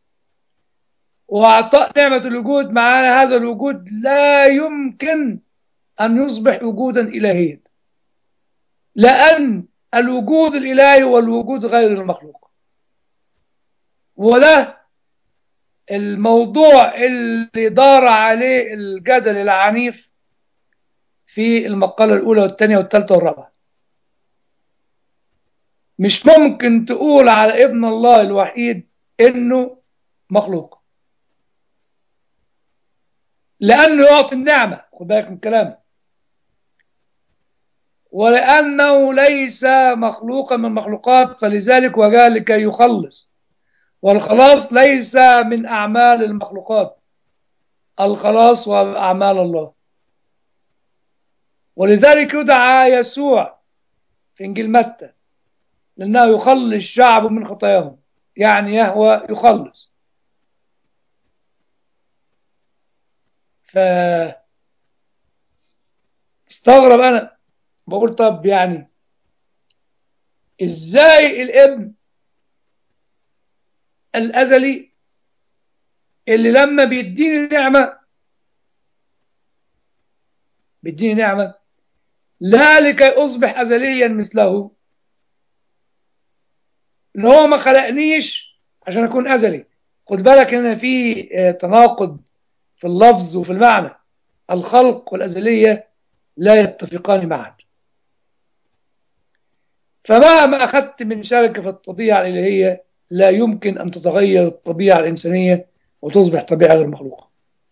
وإعطاء نعمة الوجود معناه هذا الوجود لا يمكن أن يصبح وجودا إلهيا لأن الوجود الإلهي هو الوجود غير المخلوق وده الموضوع اللي دار عليه الجدل العنيف في المقالة الأولى والثانية والثالثة والرابعة مش ممكن تقول على ابن الله الوحيد إنه مخلوق لأنه يعطي النعمة خد بالك من كلامه ولأنه ليس مخلوقا من المخلوقات فلذلك وجاء لكي يخلص والخلاص ليس من أعمال المخلوقات الخلاص هو أعمال الله ولذلك يدعى يسوع في إنجيل متى لأنه يخلص شعبه من خطاياهم يعني يهوى يخلص ف استغرب أنا بقول طب يعني ازاي الابن الازلي اللي لما بيديني نعمه بيديني نعمه لا لكي اصبح ازليا مثله ان هو ما خلقنيش عشان اكون ازلي خد بالك ان في تناقض في اللفظ وفي المعنى الخلق والازليه لا يتفقان معا فمهما أخذت من شركة في الطبيعة الإلهية لا يمكن أن تتغير الطبيعة الإنسانية وتصبح طبيعة غير مخلوقة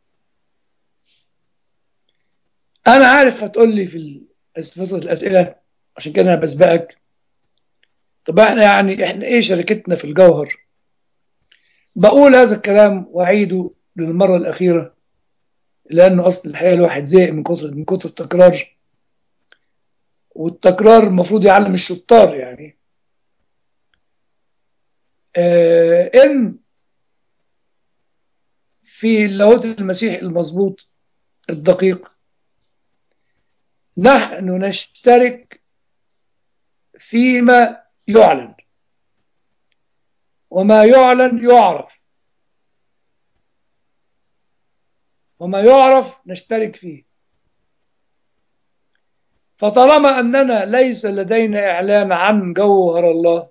أنا عارف هتقول لي في فترة الأسئلة عشان كده أنا بسبقك طب احنا يعني احنا ايه شركتنا في الجوهر بقول هذا الكلام واعيده للمرة الأخيرة لأنه أصل الحقيقة الواحد زهق من كتر من كتر التكرار والتكرار المفروض يعلم الشطار يعني آه ان في اللاهوت المسيحي المظبوط الدقيق نحن نشترك فيما يعلن وما يعلن يعرف وما يعرف نشترك فيه فطالما أننا ليس لدينا إعلان عن جوهر الله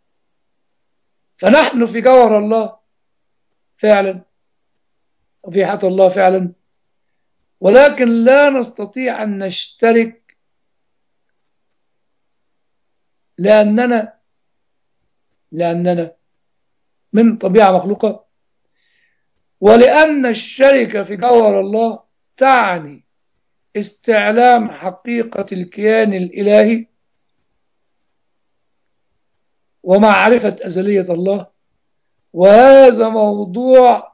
فنحن في جوهر الله فعلا وفي حياة الله فعلا ولكن لا نستطيع أن نشترك لأننا لأننا من طبيعة مخلوقة ولأن الشركة في جوهر الله تعني استعلام حقيقة الكيان الإلهي ومعرفة أزلية الله وهذا موضوع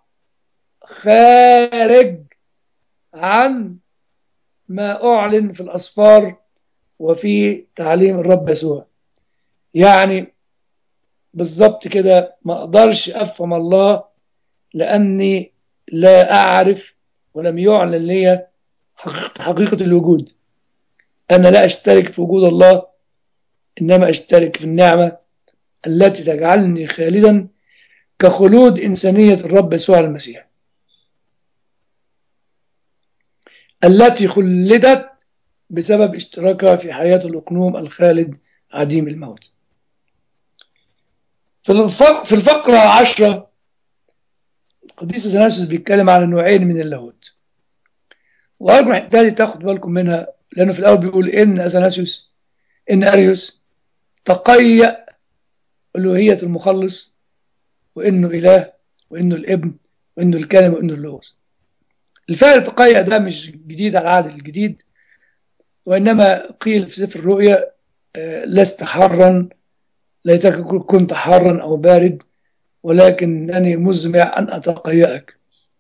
خارج عن ما أعلن في الأسفار وفي تعليم الرب يسوع يعني بالظبط كده ما أقدرش أفهم الله لأني لا أعرف ولم يعلن لي حقيقة الوجود أنا لا أشترك في وجود الله إنما أشترك في النعمة التي تجعلني خالدا كخلود إنسانية الرب يسوع المسيح التي خلدت بسبب اشتراكها في حياة الأقنوم الخالد عديم الموت في الفقرة عشرة القديس اثناسيوس بيتكلم على نوعين من اللاهوت وارجو الحته تاخد بالكم منها لانه في الاول بيقول ان اثناسيوس ان اريوس تقيأ الوهية المخلص وانه اله وانه الابن وانه الكلمة وانه اللغز الفعل يتقيأ ده مش جديد على العهد الجديد وإنما قيل في سفر الرؤيا آه، لست حارا ليتك كنت حارا أو بارد ولكنني مزمع أن أتقيأك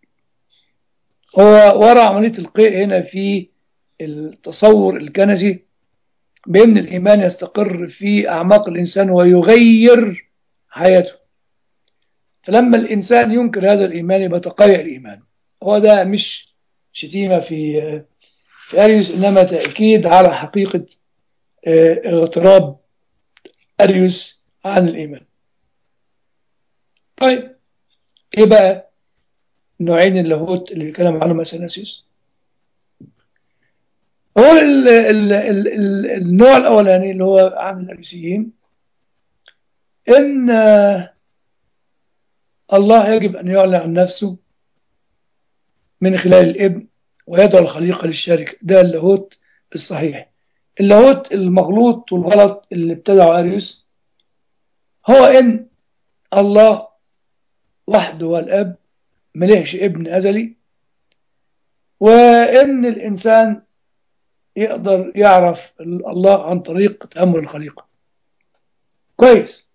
هو وراء عملية القيء هنا في التصور الكنسي بأن الإيمان يستقر في أعماق الإنسان ويغير حياته فلما الإنسان ينكر هذا الإيمان يبقى تقيأ الإيمان هو ده مش شتيمة في في أريوس إنما تأكيد على حقيقة آه، اغتراب أريوس عن الإيمان طيب إيه بقى نوعين اللاهوت اللي بيتكلم عنهم أثناسيوس هو ال ال ال ال النوع الأولاني اللي هو عن الأريوسيين إن آه، الله يجب أن يعلن عن نفسه من خلال الابن ويدعو الخليقة للشركة ده اللاهوت الصحيح اللاهوت المغلوط والغلط اللي ابتدعه أريوس هو إن الله وحده هو الأب ملهش ابن أزلي وإن الإنسان يقدر يعرف الله عن طريق تأمل الخليقة كويس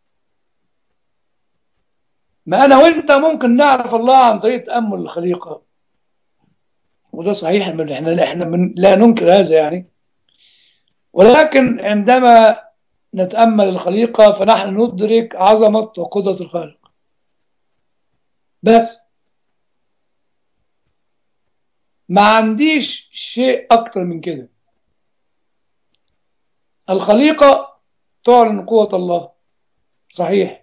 ما أنا وإنت ممكن نعرف الله عن طريق تأمل الخليقة وده صحيح من احنا احنا من لا ننكر هذا يعني ولكن عندما نتأمل الخليقة فنحن ندرك عظمة وقدرة الخالق بس ما عنديش شيء أكتر من كده الخليقة تعلن قوة الله صحيح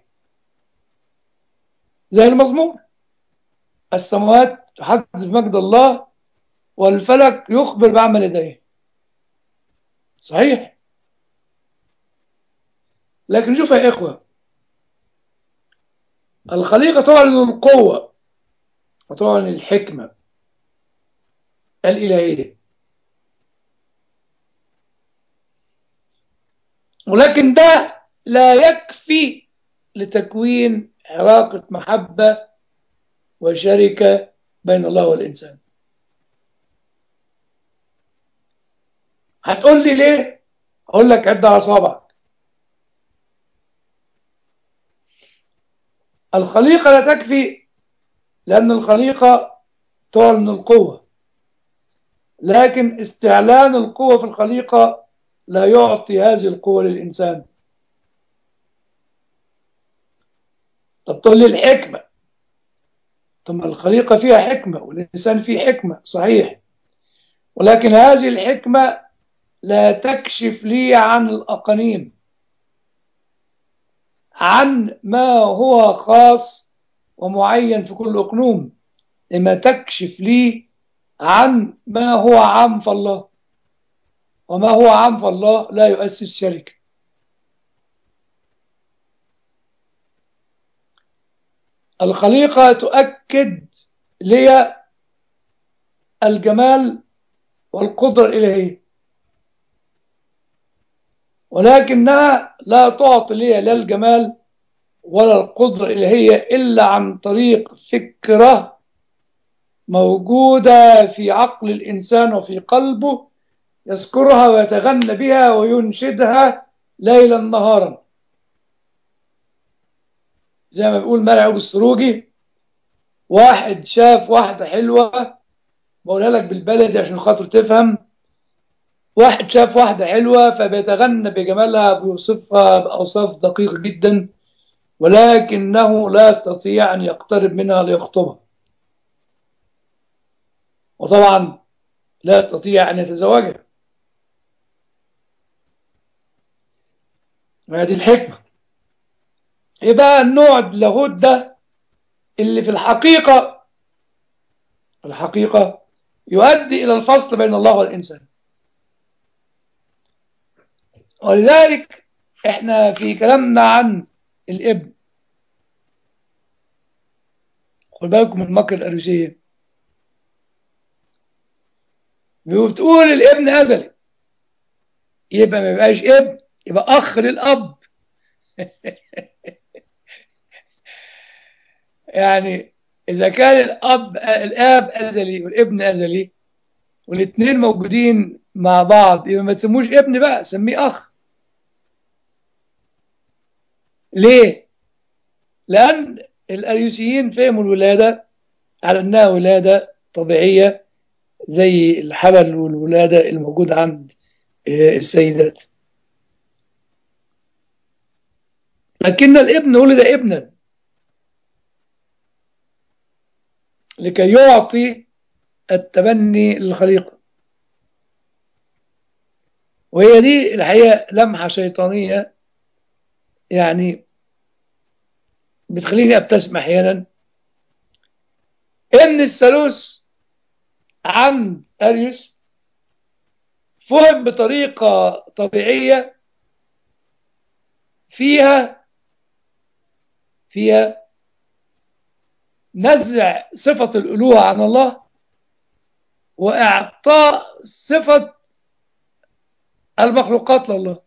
زي المزمور السماوات تحدث بمجد الله والفلك يخبر بعمل يديه صحيح لكن شوف يا إخوة الخليقة تعلن القوة وتعلن الحكمة الإلهية ولكن ده لا يكفي لتكوين علاقة محبة وشركة بين الله والإنسان هتقول لي ليه اقول لك عد على صابعك الخليقة لا تكفي لأن الخليقة تعلن القوة لكن استعلان القوة في الخليقة لا يعطي هذه القوة للإنسان طب تقول لي الحكمة ثم الخليقة فيها حكمة والإنسان فيه حكمة صحيح ولكن هذه الحكمة لا تكشف لي عن الأقانيم عن ما هو خاص ومعين في كل أقنوم لما تكشف لي عن ما هو عام في الله وما هو عام في الله لا يؤسس شركة الخليقة تؤكد لي الجمال والقدرة الإلهية ولكنها لا تعطي لي لا الجمال ولا القدرة الإلهية إلا عن طريق فكرة موجودة في عقل الإنسان وفي قلبه يذكرها ويتغنى بها وينشدها ليلا نهارا زي ما بيقول مرعب السروجي واحد شاف واحدة حلوة بقولها لك بالبلدي عشان خاطر تفهم واحد شاف واحدة حلوة فبيتغنى بجمالها بيوصفها بأوصاف دقيقة جدا ولكنه لا يستطيع أن يقترب منها ليخطبها وطبعا لا يستطيع أن يتزوجها هذه الحكمة يبقى النوع اللاهوت ده اللي في الحقيقة الحقيقة يؤدي إلى الفصل بين الله والإنسان ولذلك احنا في كلامنا عن الابن خد بالكم من المكر الأريوسية بتقول الابن أزلي يبقى ما يبقاش ابن يبقى أخ للأب يعني إذا كان الأب الآب أزلي والابن أزلي والاثنين موجودين مع بعض يبقى ما تسموش ابن بقى سميه أخ ليه؟ لأن الأريوسيين فهموا الولادة على أنها ولادة طبيعية زي الحمل والولادة الموجود عند السيدات لكن الابن ولد ابنا لكي يعطي التبني للخليقة وهي دي الحقيقة لمحة شيطانية يعني بتخليني ابتسم احيانا ان الثالوث عند اريوس فهم بطريقة طبيعية فيها فيها نزع صفة الألوهة عن الله وإعطاء صفة المخلوقات لله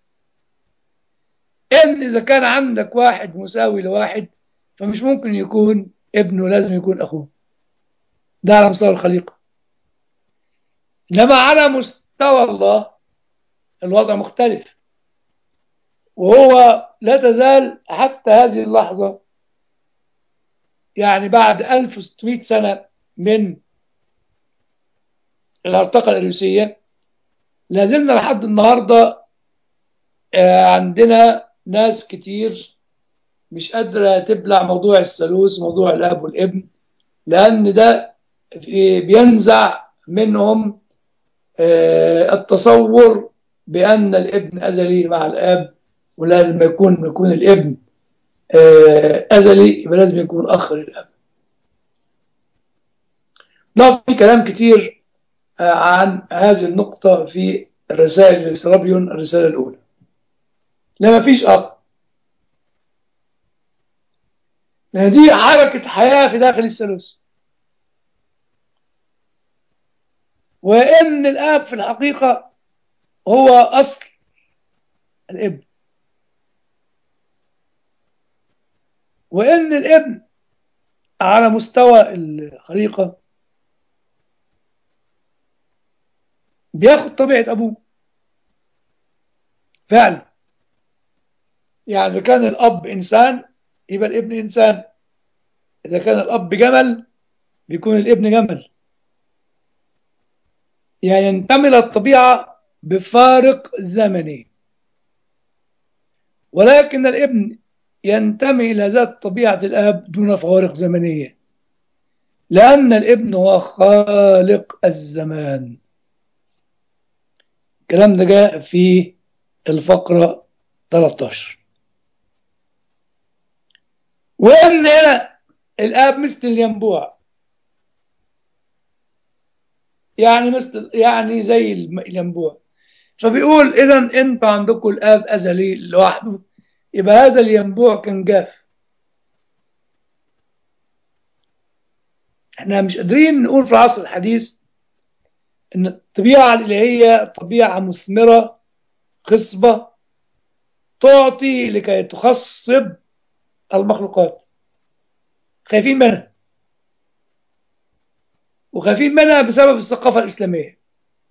إن إذا كان عندك واحد مساوي لواحد فمش ممكن يكون ابنه لازم يكون أخوه ده على مستوى الخليقة إنما على مستوى الله الوضع مختلف وهو لا تزال حتى هذه اللحظة يعني بعد 1600 سنة من الهرطقة الأريوسية لازلنا لحد النهاردة عندنا ناس كتير مش قادرة تبلع موضوع الثالوث موضوع الأب والابن لأن ده بينزع منهم التصور بأن الابن أزلي مع الأب ولازم يكون يكون الابن أزلي يبقى لازم يكون أخ للأب لا في كلام كتير عن هذه النقطة في الرسائل لسرابيون الرسالة الأولى لا مفيش أخ لأن دي حركة حياة في داخل الثالوث وإن الآب في الحقيقة هو أصل الابن وإن الابن على مستوى الخليقة بياخد طبيعة أبوه فعلا يعني إذا كان الأب إنسان يبقى الابن إنسان إذا كان الأب جمل بيكون الابن جمل يعني ينتمي للطبيعة بفارق زمني ولكن الابن ينتمي إلى ذات طبيعة الأب دون فوارق زمنية لأن الابن هو خالق الزمان الكلام ده جاء في الفقرة 13 وإن هنا الآب مثل الينبوع يعني مثل يعني زي الينبوع فبيقول إذا أنتوا عندكم الآب أزلي لوحده يبقى هذا الينبوع كان جاف احنا مش قادرين نقول في العصر الحديث ان الطبيعة الإلهية طبيعة مثمرة خصبة تعطي لكي تخصب المخلوقات خايفين منها وخايفين منها بسبب الثقافة الإسلامية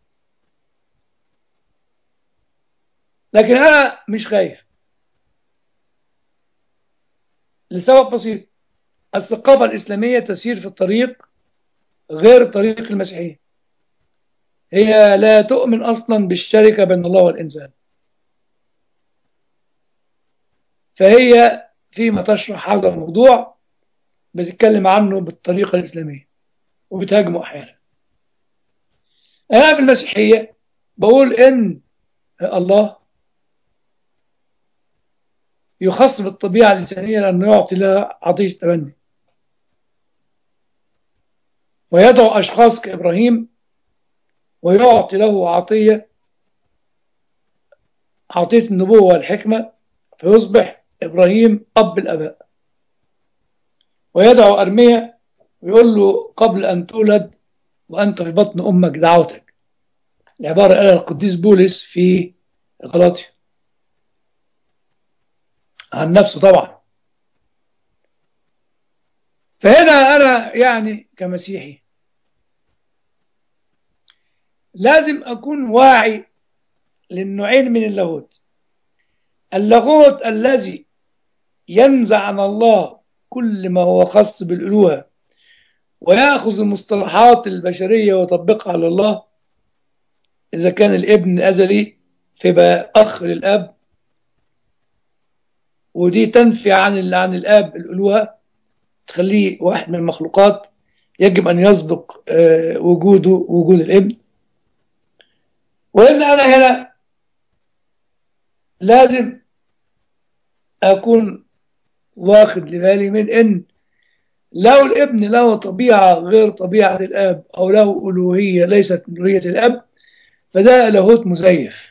لكن أنا مش خايف لسبب بسيط الثقافة الإسلامية تسير في الطريق غير طريق المسيحية هي لا تؤمن أصلا بالشركة بين الله والإنسان فهي فيما تشرح هذا الموضوع بتتكلم عنه بالطريقة الإسلامية وبتهاجمه أحيانا أنا في المسيحية بقول إن الله يخص بالطبيعة الإنسانية لأنه يعطي لها عطية التبني ويدعو أشخاص كإبراهيم ويعطي له عطية عطية النبوة والحكمة فيصبح إبراهيم أب الأباء ويدعو أرميا ويقول له قبل أن تولد وأنت في بطن أمك دعوتك العبارة قالها القديس بولس في غلاطيا عن نفسه طبعا فهنا أنا أنا يعني كمسيحي لازم أكون واعي للنوعين من اللاهوت اللاهوت الذي ينزع عن الله كل ما هو خاص بالألوهة ويأخذ المصطلحات البشرية ويطبقها على الله إذا كان الابن أزلي فيبقى أخ للأب ودي تنفي عن عن الآب الألوهة تخليه واحد من المخلوقات يجب أن يسبق وجوده وجود الابن وإن أنا هنا لازم أكون واخد لبالي من إن لو الابن له طبيعة غير طبيعة الأب أو له ألوهية ليست من ألوهية الأب فده لاهوت مزيف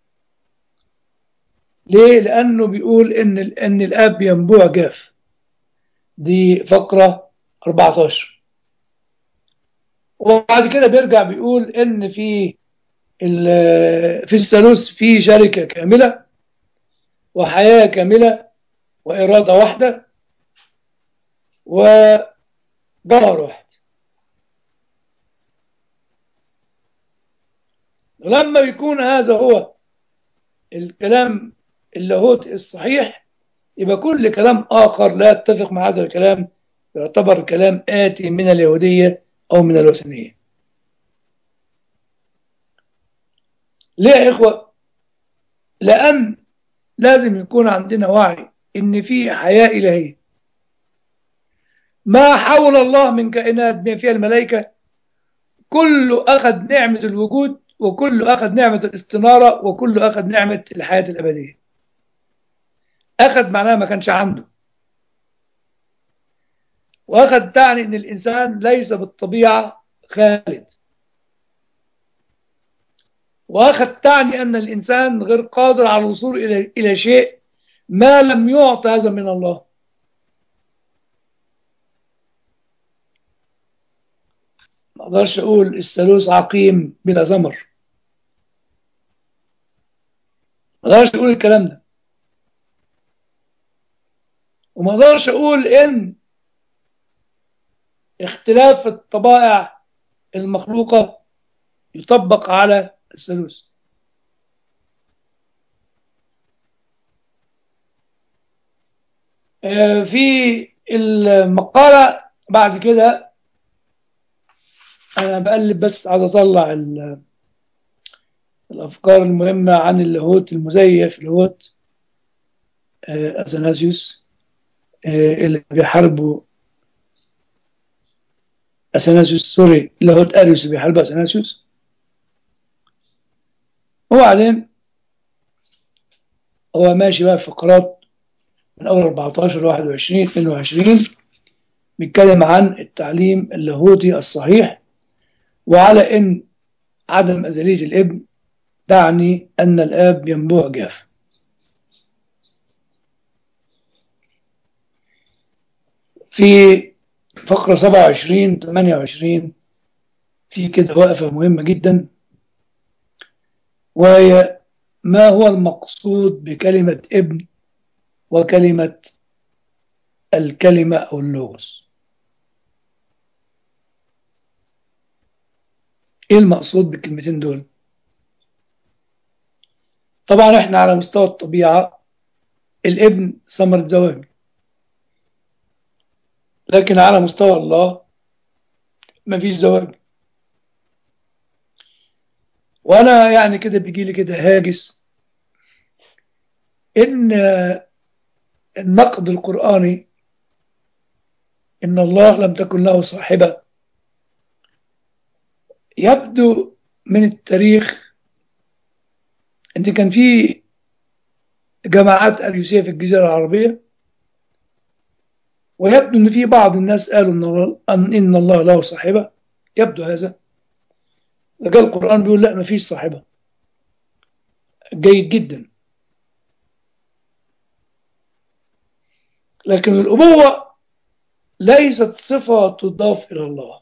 ليه؟ لأنه بيقول إن إن الأب ينبوع جاف دي فقرة 14 وبعد كده بيرجع بيقول إن في في الثالوث في شركة كاملة وحياة كاملة وإرادة واحدة وجوهر واحد لما بيكون هذا هو الكلام اللاهوت الصحيح يبقى كل كلام آخر لا يتفق مع هذا الكلام يعتبر كلام آتي من اليهودية أو من الوثنية ليه يا إخوة لأن لازم يكون عندنا وعي إن في حياة إلهية ما حول الله من كائنات بما فيها الملائكة كله أخذ نعمة الوجود وكله أخذ نعمة الاستنارة وكله أخذ نعمة الحياة الأبدية أخذ معناه ما كانش عنده وأخذ تعني أن الإنسان ليس بالطبيعة خالد وأخذ تعني أن الإنسان غير قادر على الوصول إلى إلى شيء ما لم يعط هذا من الله ما أقدرش أقول الثالوث عقيم بلا ثمر ما أقدرش أقول الكلام ده وما أقدرش أقول إن اختلاف الطبائع المخلوقة يطبق على الثالوث في المقالة بعد كده أنا بقلب بس عايز أطلع الأفكار المهمة عن اللاهوت المزيف لاهوت أثناسيوس اللي بيحاربوا أثناسيوس سوري لاهوت أريوس بيحاربوا أثناسيوس وبعدين هو ماشي بقى في فقرات من أول 14 ل 21 22 بيتكلم عن التعليم اللاهوتي الصحيح وعلى إن عدم أزلية الابن تعني أن الآب ينبوع جاف في فقرة 27 28 في كده وقفة مهمة جدا وهي ما هو المقصود بكلمة ابن وكلمة الكلمة أو اللغز إيه المقصود بالكلمتين دول طبعا احنا على مستوى الطبيعة الابن ثمرة زواج لكن على مستوى الله مفيش زواج وانا يعني كده بيجي لي كده هاجس ان النقد القرآني ان الله لم تكن له صاحبة يبدو من التاريخ ان كان في جماعات أريوسية في الجزيرة العربية ويبدو ان في بعض الناس قالوا ان ان الله له صاحبة يبدو هذا لقى القرآن بيقول لا ما فيش صاحبة جيد جدا لكن الأبوة ليست صفة تضاف إلى الله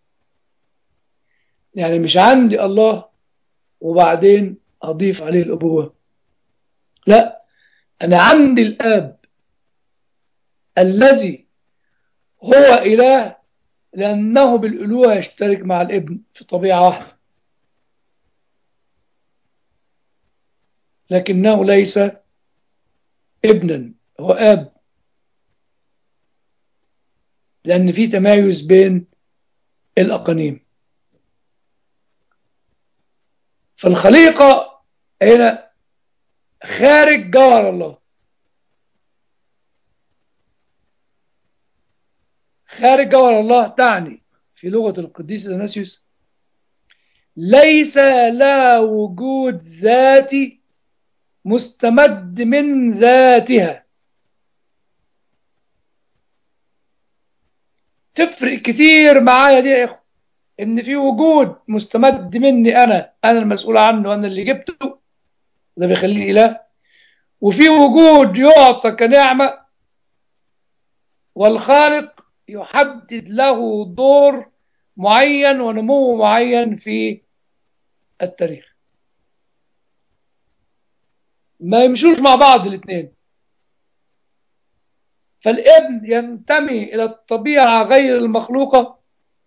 يعني مش عندي الله وبعدين أضيف عليه الأبوة لا أنا عندي الآب الذي هو إله لأنه بالألوهة يشترك مع الابن في طبيعة واحدة لكنه ليس ابنا هو اب لان في تمايز بين الاقانيم فالخليقه هنا خارج جوهر الله خارج جوهر الله تعني في لغه القديس اثناسيوس ليس لا وجود ذاتي مستمد من ذاتها تفرق كتير معايا دي يا اخو ان في وجود مستمد مني انا انا المسؤول عنه انا اللي جبته ده بيخليني اله وفي وجود يعطى كنعمه والخالق يحدد له دور معين ونمو معين في التاريخ ما يمشوش مع بعض الاثنين فالابن ينتمي إلى الطبيعة غير المخلوقة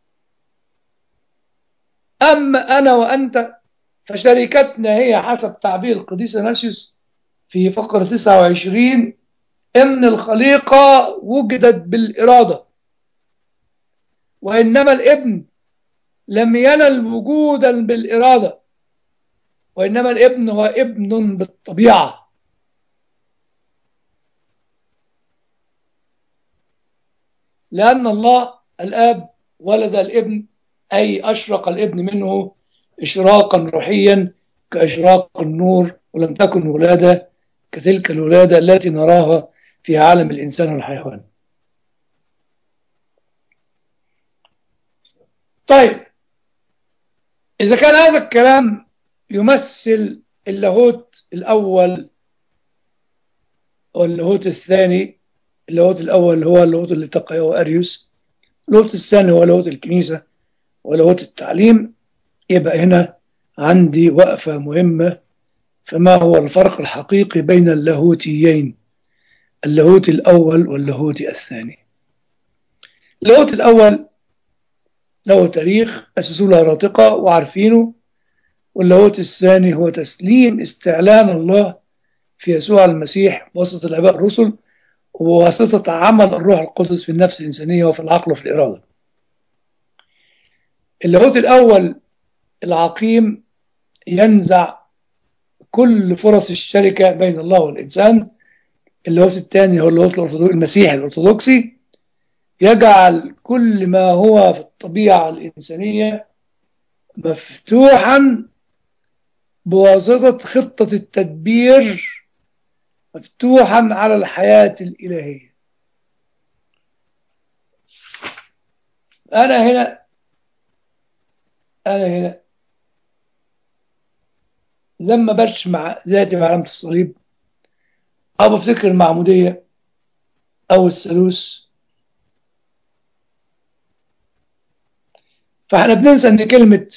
أما أنا وأنت فشركتنا هي حسب تعبير القديس ناسيوس في فقرة 29 إن الخليقة وجدت بالإرادة وإنما الابن لم ينل وجودا بالإرادة وإنما الابن هو ابن بالطبيعة لأن الله الآب ولد الابن أي أشرق الابن منه إشراقا روحيا كإشراق النور ولم تكن ولادة كتلك الولادة التي نراها في عالم الإنسان والحيوان طيب إذا كان هذا الكلام يمثل اللاهوت الأول واللاهوت الثاني اللاهوت الأول هو اللاهوت اللي تقيه أريوس اللاهوت الثاني هو لاهوت الكنيسة ولاهوت التعليم يبقى هنا عندي وقفة مهمة فما هو الفرق الحقيقي بين اللاهوتيين اللاهوت الأول واللاهوت الثاني اللاهوت الأول له تاريخ أسسوا له راتقة وعارفينه واللاهوت الثاني هو تسليم استعلان الله في يسوع المسيح بواسطة الآباء الرسل وواسطة عمل الروح القدس في النفس الإنسانية وفي العقل وفي الإرادة اللاهوت الأول العقيم ينزع كل فرص الشركة بين الله والإنسان اللاهوت الثاني هو اللاهوت المسيحي الأرثوذكسي يجعل كل ما هو في الطبيعة الإنسانية مفتوحا بواسطة خطة التدبير مفتوحا على الحياة الإلهية أنا هنا أنا هنا لما برسم ذاتي بعلامة الصليب أو بفتكر المعمودية أو الثالوث فاحنا بننسى ان كلمة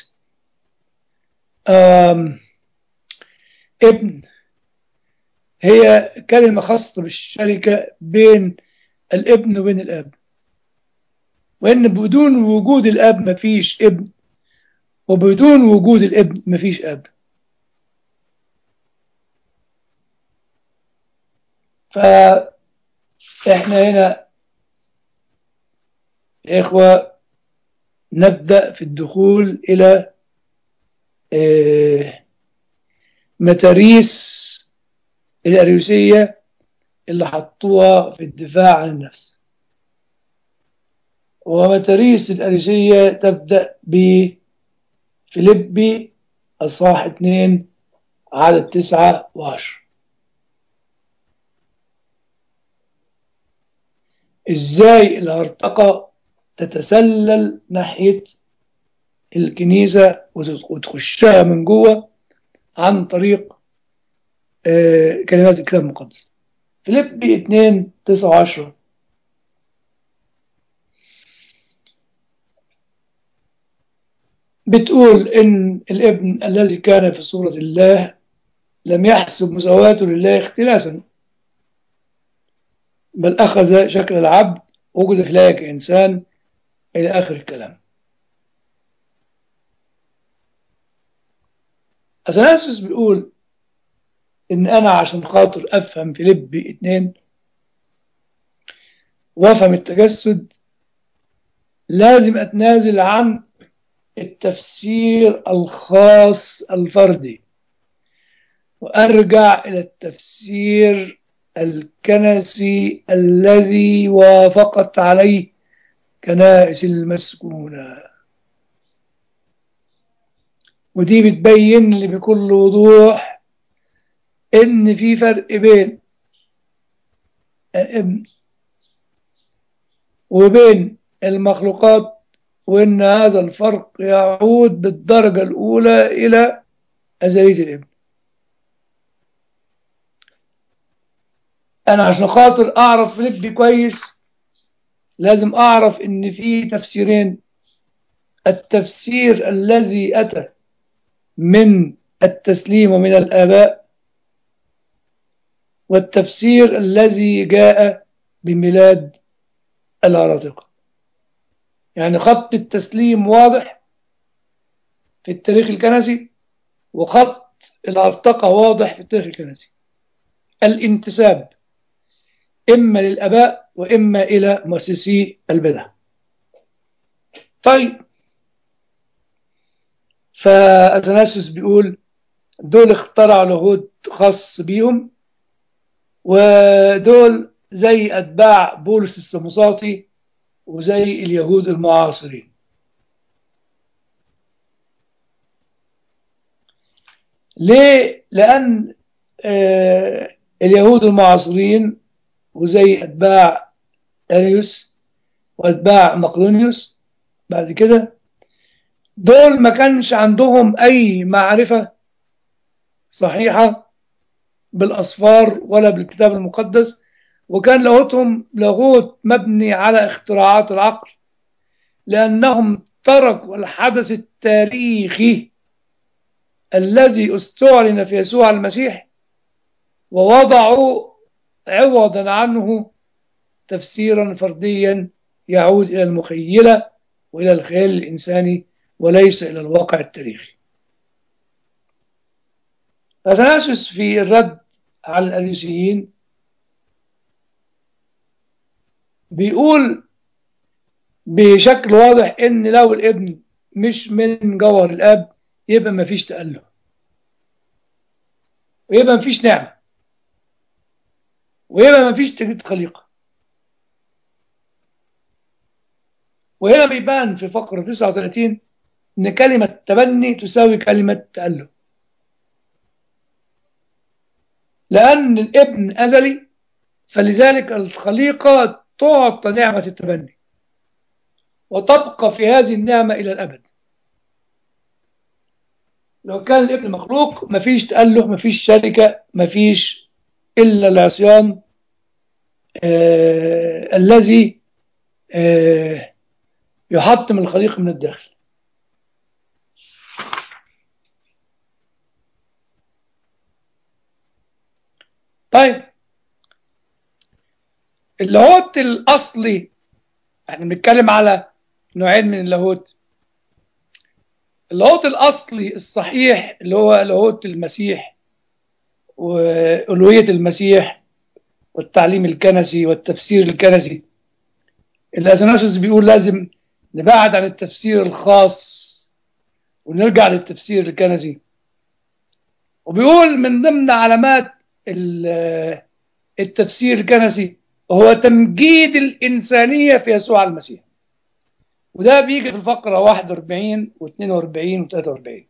ابن هي كلمة خاصة بالشركة بين الابن وبين الاب وان بدون وجود الاب مفيش ابن وبدون وجود الابن مفيش اب فاحنا هنا يا اخوه نبدأ في الدخول إلى متاريس الأريوسية اللي حطوها في الدفاع عن النفس ومتاريس الأريوسية تبدأ بفيليبي أصحاح 2 عدد 9 و10 ازاي الهرطقة تتسلل ناحية الكنيسة وتخشها من جوه عن طريق آه كلمات الكتاب المقدس فيليبي 2 9 10 بتقول إن الابن الذي كان في صورة الله لم يحسب مساواته لله اختلاسا بل أخذ شكل العبد وجد في الله كإنسان إلى آخر الكلام أثناسيوس بيقول إن أنا عشان خاطر أفهم فيليبي اتنين وأفهم التجسد لازم أتنازل عن التفسير الخاص الفردي وأرجع إلى التفسير الكنسي الذي وافقت عليه كنائس المسكونة ودي بتبين لي بكل وضوح إن في فرق بين ابن وبين المخلوقات وإن هذا الفرق يعود بالدرجة الأولى إلى أزلية الابن أنا عشان خاطر أعرف فيليبي كويس لازم أعرف إن في تفسيرين التفسير الذي أتى من التسليم ومن الآباء والتفسير الذي جاء بميلاد الهرطقة يعني خط التسليم واضح في التاريخ الكنسي وخط الهرطقة واضح في التاريخ الكنسي الانتساب إما للأباء وإما إلى مؤسسي البدع طيب فأثناسيوس بيقول دول اخترعوا لاهوت خاص بيهم ودول زي أتباع بولس السموساطي وزي اليهود المعاصرين ليه؟ لأن آه اليهود المعاصرين وزي أتباع أريوس وأتباع مقدونيوس بعد كده دول ما كانش عندهم أي معرفة صحيحة بالأصفار ولا بالكتاب المقدس وكان لاهوتهم لاهوت مبني على اختراعات العقل لأنهم تركوا الحدث التاريخي الذي استعلن في يسوع المسيح ووضعوا عوضا عنه تفسيرا فرديا يعود إلى المخيلة وإلى الخيال الإنساني وليس إلى الواقع التاريخي أثناسيوس في الرد على الأليسيين بيقول بشكل واضح ان لو الابن مش من جوهر الاب يبقى مفيش تأله ويبقى مفيش نعمة ويبقى مفيش تجديد خليقة وهنا بيبان في فقرة 39 ان كلمة تبني تساوي كلمة تأله لأن الابن أزلي فلذلك الخليقة تعطى نعمة التبني وتبقى في هذه النعمة إلى الأبد لو كان الابن مخلوق مفيش تأله مفيش شركة مفيش إلا العصيان آه الذي آه يحطم الخليقة من الداخل طيب اللاهوت الأصلي احنا بنتكلم على نوعين من اللاهوت اللاهوت الأصلي الصحيح اللي هو لاهوت المسيح وألوهية المسيح والتعليم الكنسي والتفسير الكنسي اللي أثناسيوس بيقول لازم نبعد عن التفسير الخاص ونرجع للتفسير الكنسي وبيقول من ضمن علامات التفسير الكنسي هو تمجيد الإنسانية في يسوع المسيح وده بيجي في الفقرة 41 و 42 و 43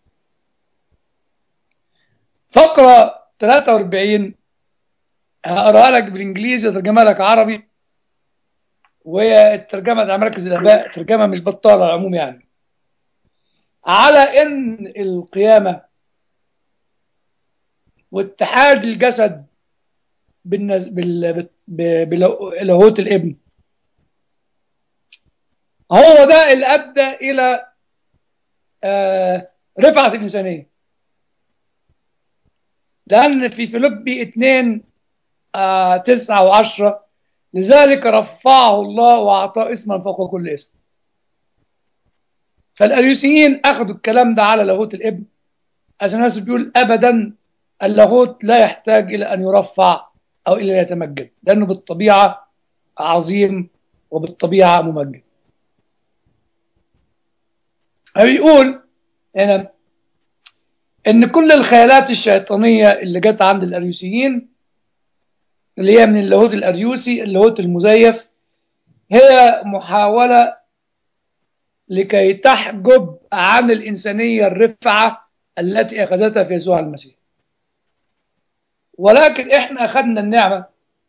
فقرة 43 هقراها لك بالإنجليزي وترجمها لك عربي وهي الترجمة على مركز الآباء ترجمة مش بطالة على العموم يعني على إن القيامة واتحاد الجسد بالنز... بال... بلاهوت الابن هو ده اللي ادى الى آه رفعه الانسانيه لان في فيلبي 2 آه 9 و10 لذلك رفعه الله واعطاه اسما فوق كل اسم فالأريوسيين أخذوا الكلام ده على لاهوت الابن عشان الناس بيقول أبدا اللاهوت لا يحتاج إلى أن يرفع أو إلى أن يتمجد لأنه بالطبيعة عظيم وبالطبيعة ممجد بيقول هنا ان كل الخيالات الشيطانيه اللي جت عند الاريوسيين اللي هي من اللاهوت الاريوسي اللاهوت المزيف هي محاوله لكي تحجب عن الانسانيه الرفعه التي اخذتها في يسوع المسيح ولكن احنا اخذنا النعمه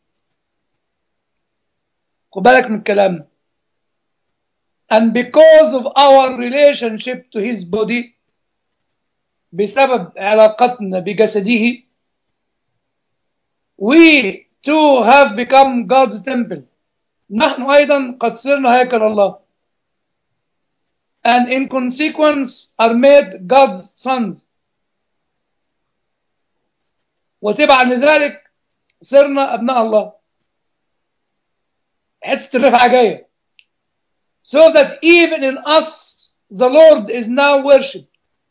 خد بالك من الكلام and because of our relationship to his body بسبب علاقتنا بجسده we too have become God's temple نحن أيضا قد صرنا هيكل الله and in consequence are made God's sons وتبعا لذلك صرنا أبناء الله حتة الرفعة جاية so that even in us the Lord is now worshipped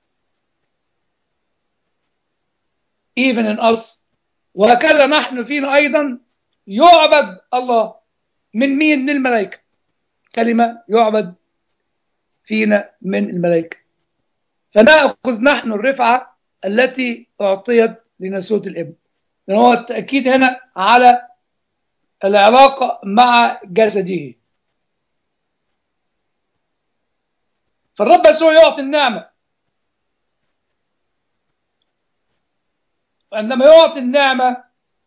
even in us وهكذا نحن فينا أيضا يعبد الله من مين من الملائكة كلمة يعبد فينا من الملائكة فنأخذ نحن الرفعة التي أعطيت لنسوة الابن لأن هو التأكيد هنا على العلاقة مع جسده فالرب يسوع يعطي النعمة وعندما يعطي النعمة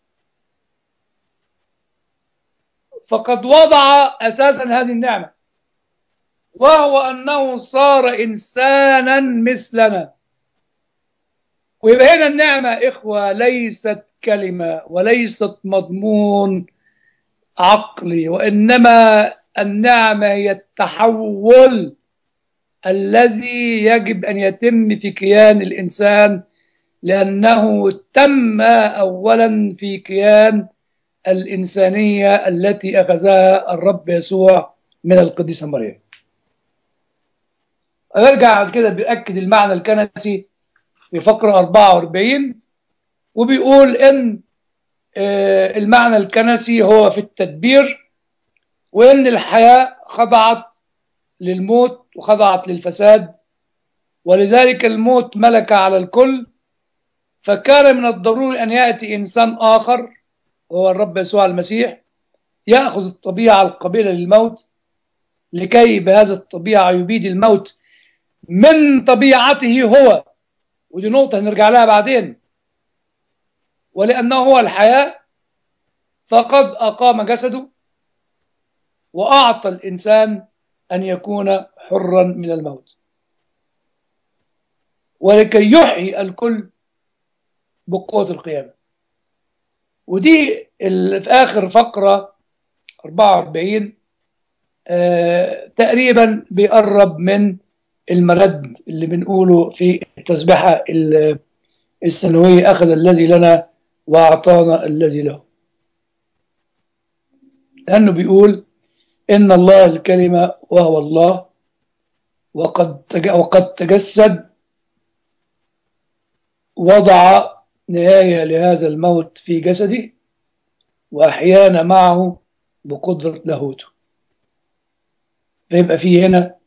فقد وضع أساسا هذه النعمة وهو أنه صار إنسانا مثلنا ويبقى هنا النعمة إخوة ليست كلمة وليست مضمون عقلي وإنما النعمة هي التحول الذي يجب أن يتم في كيان الإنسان لأنه تم أولا في كيان الإنسانية التي أخذها الرب يسوع من القديسة مريم أرجع كده بيأكد المعنى الكنسي في فقرة 44 وبيقول إن المعنى الكنسي هو في التدبير وإن الحياة خضعت للموت وخضعت للفساد ولذلك الموت ملك على الكل فكان من الضروري أن يأتي إنسان آخر وهو الرب يسوع المسيح يأخذ الطبيعة القابلة للموت لكي بهذه الطبيعة يبيد الموت من طبيعته هو ودي نقطة نرجع لها بعدين ولأنه هو الحياة فقد أقام جسده وأعطى الإنسان أن يكون حرا من الموت ولكي يحيي الكل بقوة القيامة ودي في آخر فقرة 44 آه تقريبا بيقرب من المرد اللي بنقوله في التسبحة السنوية أخذ الذي لنا وأعطانا الذي له لأنه بيقول إن الله الكلمة وهو الله وقد وقد تجسد وضع نهاية لهذا الموت في جسده وأحيانا معه بقدرة لاهوته فيبقى فيه هنا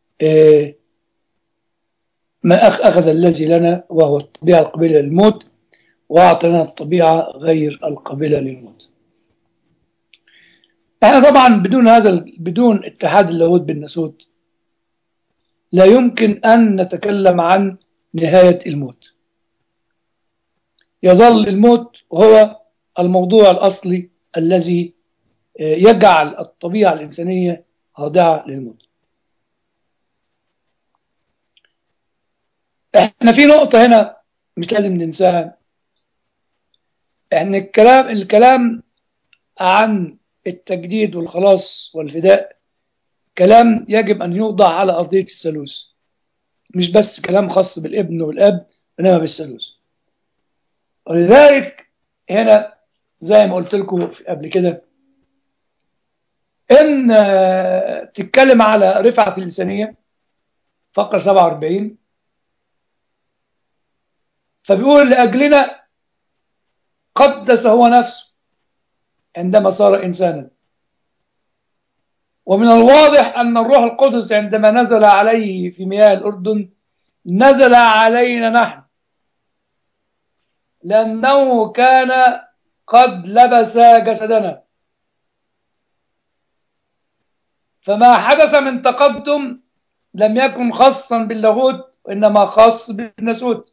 ما أخذ الذي لنا وهو الطبيعة القابلة للموت وأعطى لنا الطبيعة غير القابلة للموت احنا طبعا بدون هذا بدون اتحاد اللاهوت بالناسوت لا يمكن أن نتكلم عن نهاية الموت يظل الموت هو الموضوع الأصلي الذي يجعل الطبيعة الإنسانية خاضعة للموت احنا في نقطة هنا مش لازم ننساها ان الكلام الكلام عن التجديد والخلاص والفداء كلام يجب ان يوضع على ارضية الثالوث مش بس كلام خاص بالابن والاب انما بالثالوث ولذلك هنا زي ما قلت لكم قبل كده ان تتكلم على رفعة الإنسانية فقرة 47 فبيقول لأجلنا قدس هو نفسه عندما صار إنسانا ومن الواضح أن الروح القدس عندما نزل عليه في مياه الأردن نزل علينا نحن لأنه كان قد لبس جسدنا فما حدث من تقدم لم يكن خاصا باللاهوت وإنما خاص بالناسوت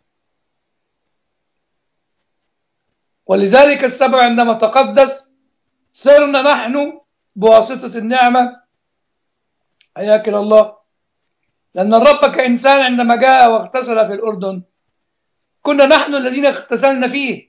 ولذلك السبع عندما تقدس صرنا نحن بواسطة النعمة هياكل الله لأن الرب كإنسان عندما جاء واغتسل في الأردن كنا نحن الذين اغتسلنا فيه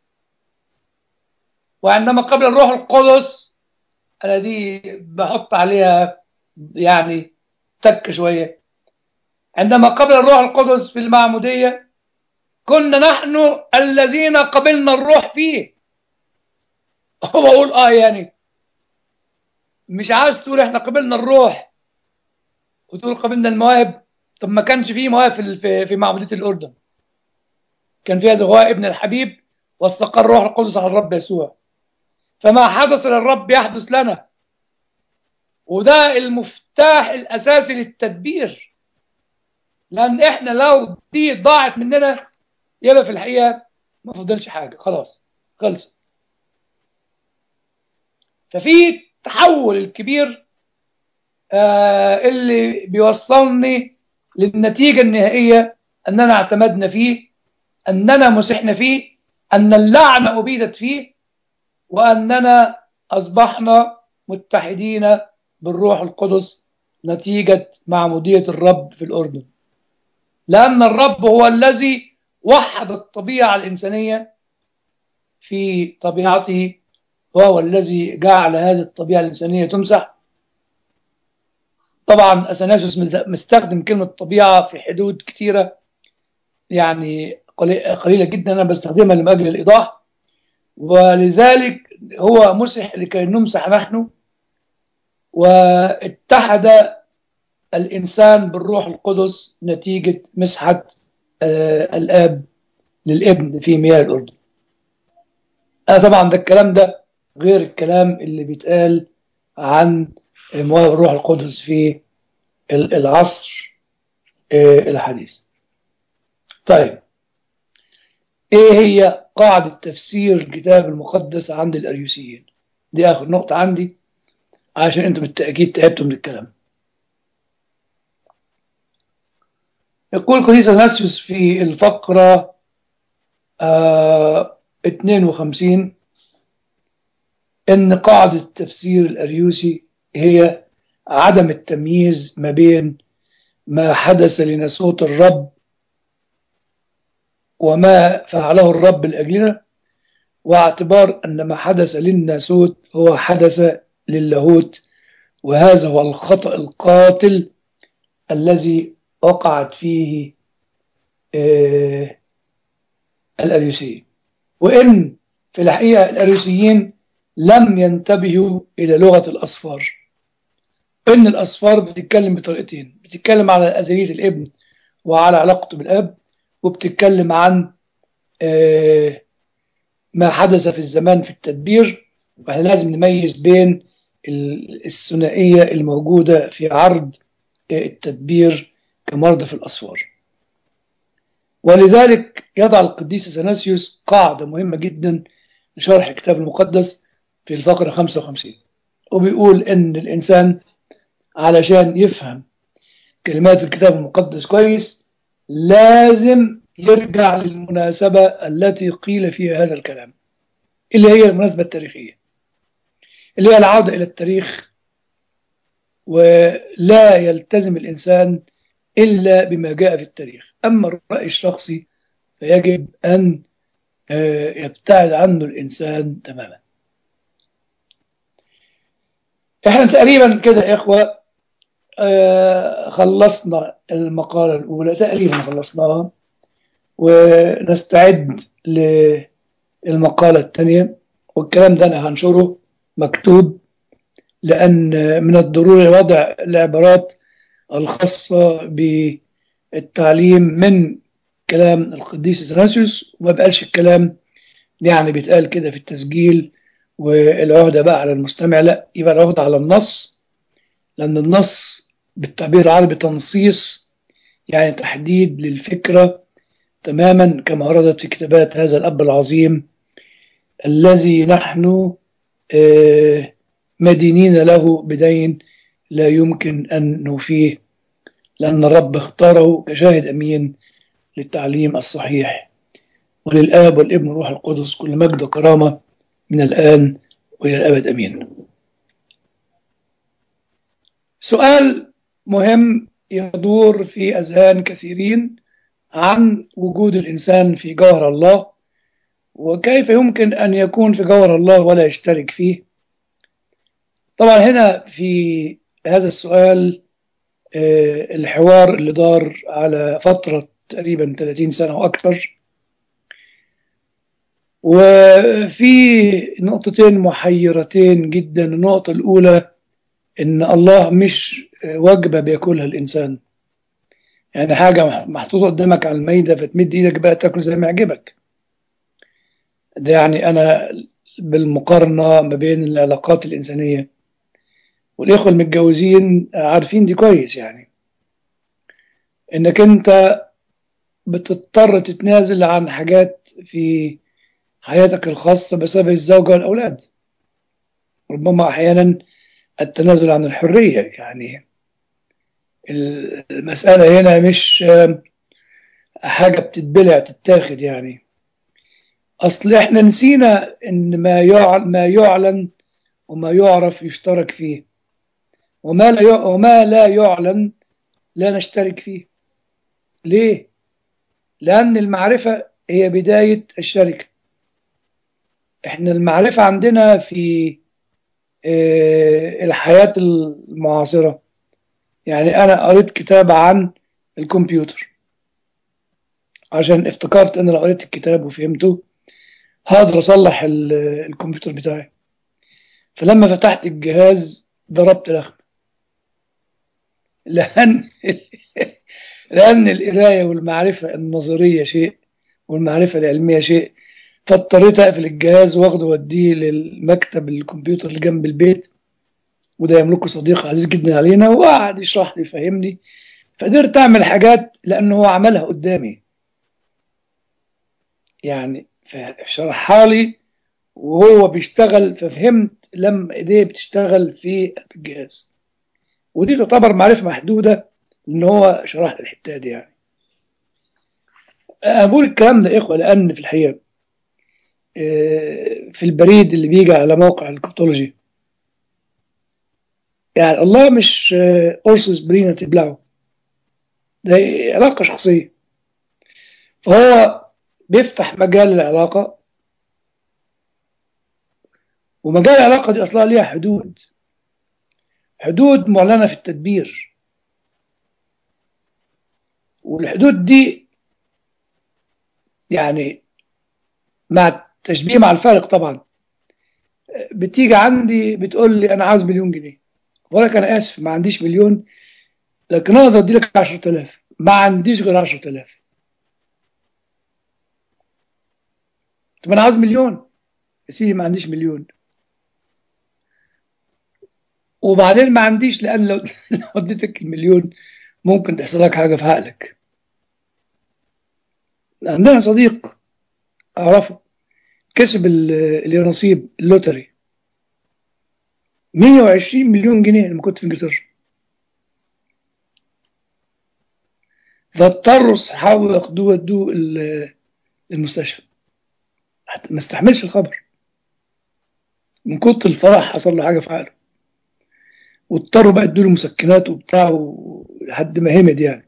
وعندما قبل الروح القدس أنا دي بحط عليها يعني تك شوية عندما قبل الروح القدس في المعمودية كنا نحن الذين قبلنا الروح فيه هو أقول آه يعني مش عايز تقول احنا قبلنا الروح وتقول قبلنا المواهب طب ما كانش فيه مواهب في في معمودية الأردن كان فيها زغواء ابن الحبيب واستقر الروح القدس على الرب يسوع فما حدث للرب يحدث لنا وده المفتاح الأساسي للتدبير لأن إحنا لو دي ضاعت مننا يبقى في الحقيقة ما فضلش حاجة خلاص خلص ففي التحول الكبير آه اللي بيوصلني للنتيجة النهائية أننا اعتمدنا فيه أننا مسحنا فيه أن اللعنة أبيدت فيه وأننا أصبحنا متحدين بالروح القدس نتيجة معمودية الرب في الأردن لأن الرب هو الذي وحد الطبيعة الإنسانية في طبيعته وهو الذي جعل هذه الطبيعة الإنسانية تمسح طبعا أثناسيوس مستخدم كلمة طبيعة في حدود كثيرة يعني قليلة جدا أنا بستخدمها لأجل الإيضاح ولذلك هو مسح لكي نمسح نحن واتحد الإنسان بالروح القدس نتيجة مسحة آه الآب للابن في مياه الأردن أنا طبعا ده الكلام ده غير الكلام اللي بيتقال عن مواهب الروح القدس في العصر آه الحديث طيب ايه هي قاعدة تفسير الكتاب المقدس عند الأريوسيين دي آخر نقطة عندي عشان انتم بالتأكيد تعبتوا من الكلام يقول قديس ناسيوس في الفقرة آه 52 إن قاعدة التفسير الأريوسي هي عدم التمييز ما بين ما حدث لناسوت الرب وما فعله الرب لأجلنا واعتبار أن ما حدث للناسوت هو حدث للاهوت وهذا هو الخطأ القاتل الذي وقعت فيه آه الأريوسيين وإن في الحقيقة الأريوسيين لم ينتبهوا إلى لغة الأصفار إن الأصفار بتتكلم بطريقتين بتتكلم على أزلية الابن وعلى علاقته بالأب وبتتكلم عن آه ما حدث في الزمان في التدبير واحنا لازم نميز بين الثنائية الموجودة في عرض التدبير كمرضى في الأصفار ولذلك يضع القديس اثناسيوس قاعدة مهمة جدا لشرح الكتاب المقدس في الفقرة 55 وبيقول إن الإنسان علشان يفهم كلمات الكتاب المقدس كويس لازم يرجع للمناسبة التي قيل فيها هذا الكلام اللي هي المناسبة التاريخية اللي هي العودة إلى التاريخ ولا يلتزم الإنسان إلا بما جاء في التاريخ أما الرأي الشخصي فيجب أن يبتعد عنه الإنسان تماما احنا تقريبا كده يا إخوة خلصنا المقالة الأولى تقريبا خلصناها ونستعد للمقالة الثانية والكلام ده أنا هنشره مكتوب لأن من الضروري وضع العبارات الخاصة بالتعليم من كلام القديس اثناسيوس وما بقالش الكلام يعني بيتقال كده في التسجيل والعهدة بقى على المستمع لا يبقى العهدة على النص لأن النص بالتعبير العربي تنصيص يعني تحديد للفكرة تماما كما وردت في كتابات هذا الأب العظيم الذي نحن مدينين له بدين لا يمكن أن نوفيه لأن الرب اختاره كشاهد أمين للتعليم الصحيح وللآب والابن والروح القدس كل مجد وكرامة من الآن وإلى الأبد أمين سؤال مهم يدور في أذهان كثيرين عن وجود الإنسان في جوهر الله وكيف يمكن أن يكون في جوهر الله ولا يشترك فيه طبعا هنا في هذا السؤال الحوار اللي دار على فترة تقريبا 30 سنة وأكثر وفي نقطتين محيرتين جدا النقطة الأولى إن الله مش وجبة بياكلها الإنسان يعني حاجة محطوطة قدامك على الميدة فتمد إيدك بقى تاكل زي ما يعجبك ده يعني أنا بالمقارنة ما بين العلاقات الإنسانية والإخوة المتجوزين عارفين دي كويس يعني إنك أنت بتضطر تتنازل عن حاجات في حياتك الخاصة بسبب الزوجة والأولاد ربما أحيانا التنازل عن الحرية يعني المسألة هنا مش حاجة بتتبلع تتاخد يعني أصل إحنا نسينا إن ما يعلن, ما يعلن وما يعرف يشترك فيه وما لا وما لا يعلن لا نشترك فيه ليه؟ لأن المعرفة هي بداية الشركة إحنا المعرفة عندنا في الحياة المعاصرة يعني أنا قريت كتاب عن الكمبيوتر عشان افتكرت أن لو قريت الكتاب وفهمته هقدر أصلح الكمبيوتر بتاعي فلما فتحت الجهاز ضربت لخم لأن لأن القراية والمعرفة النظرية شيء والمعرفة العلمية شيء فاضطريت أقفل الجهاز واخده وأديه للمكتب الكمبيوتر اللي جنب البيت وده يملكه صديق عزيز جدا علينا وقعد يشرح لي يفهمني فقدرت أعمل حاجات لأنه هو عملها قدامي يعني شرحها لي وهو بيشتغل ففهمت لما ايديه بتشتغل في الجهاز ودي تعتبر معرفة محدودة ان هو شرح لي الحتة دي يعني أقول الكلام ده إخوة لأن في الحقيقة في البريد اللي بيجي على موقع الكريبتولوجي يعني الله مش أرسس برينا تبلعه ده علاقة شخصية فهو بيفتح مجال العلاقة ومجال العلاقة دي أصلا ليها حدود حدود معلنة في التدبير والحدود دي يعني مع التشبيه مع الفارق طبعا بتيجي عندي بتقول لي أنا عاوز مليون جنيه ولك أنا آسف ما عنديش مليون لكن أقدر أدي لك 10000 ما عنديش غير 10000 طب أنا عاوز مليون يا سيدي ما عنديش مليون وبعدين ما عنديش لأن لو لو اديتك المليون ممكن تحصل لك حاجة في عقلك عندنا صديق أعرفه كسب اليانصيب اللوتري 120 مليون جنيه لما كنت في انجلترا فاضطروا صحابه ياخدوه ودوه المستشفى حتى ما استحملش الخبر من كتر الفرح حصل له حاجه في عقله واضطروا بقى يدوا له مسكنات وبتاع لحد ما همد يعني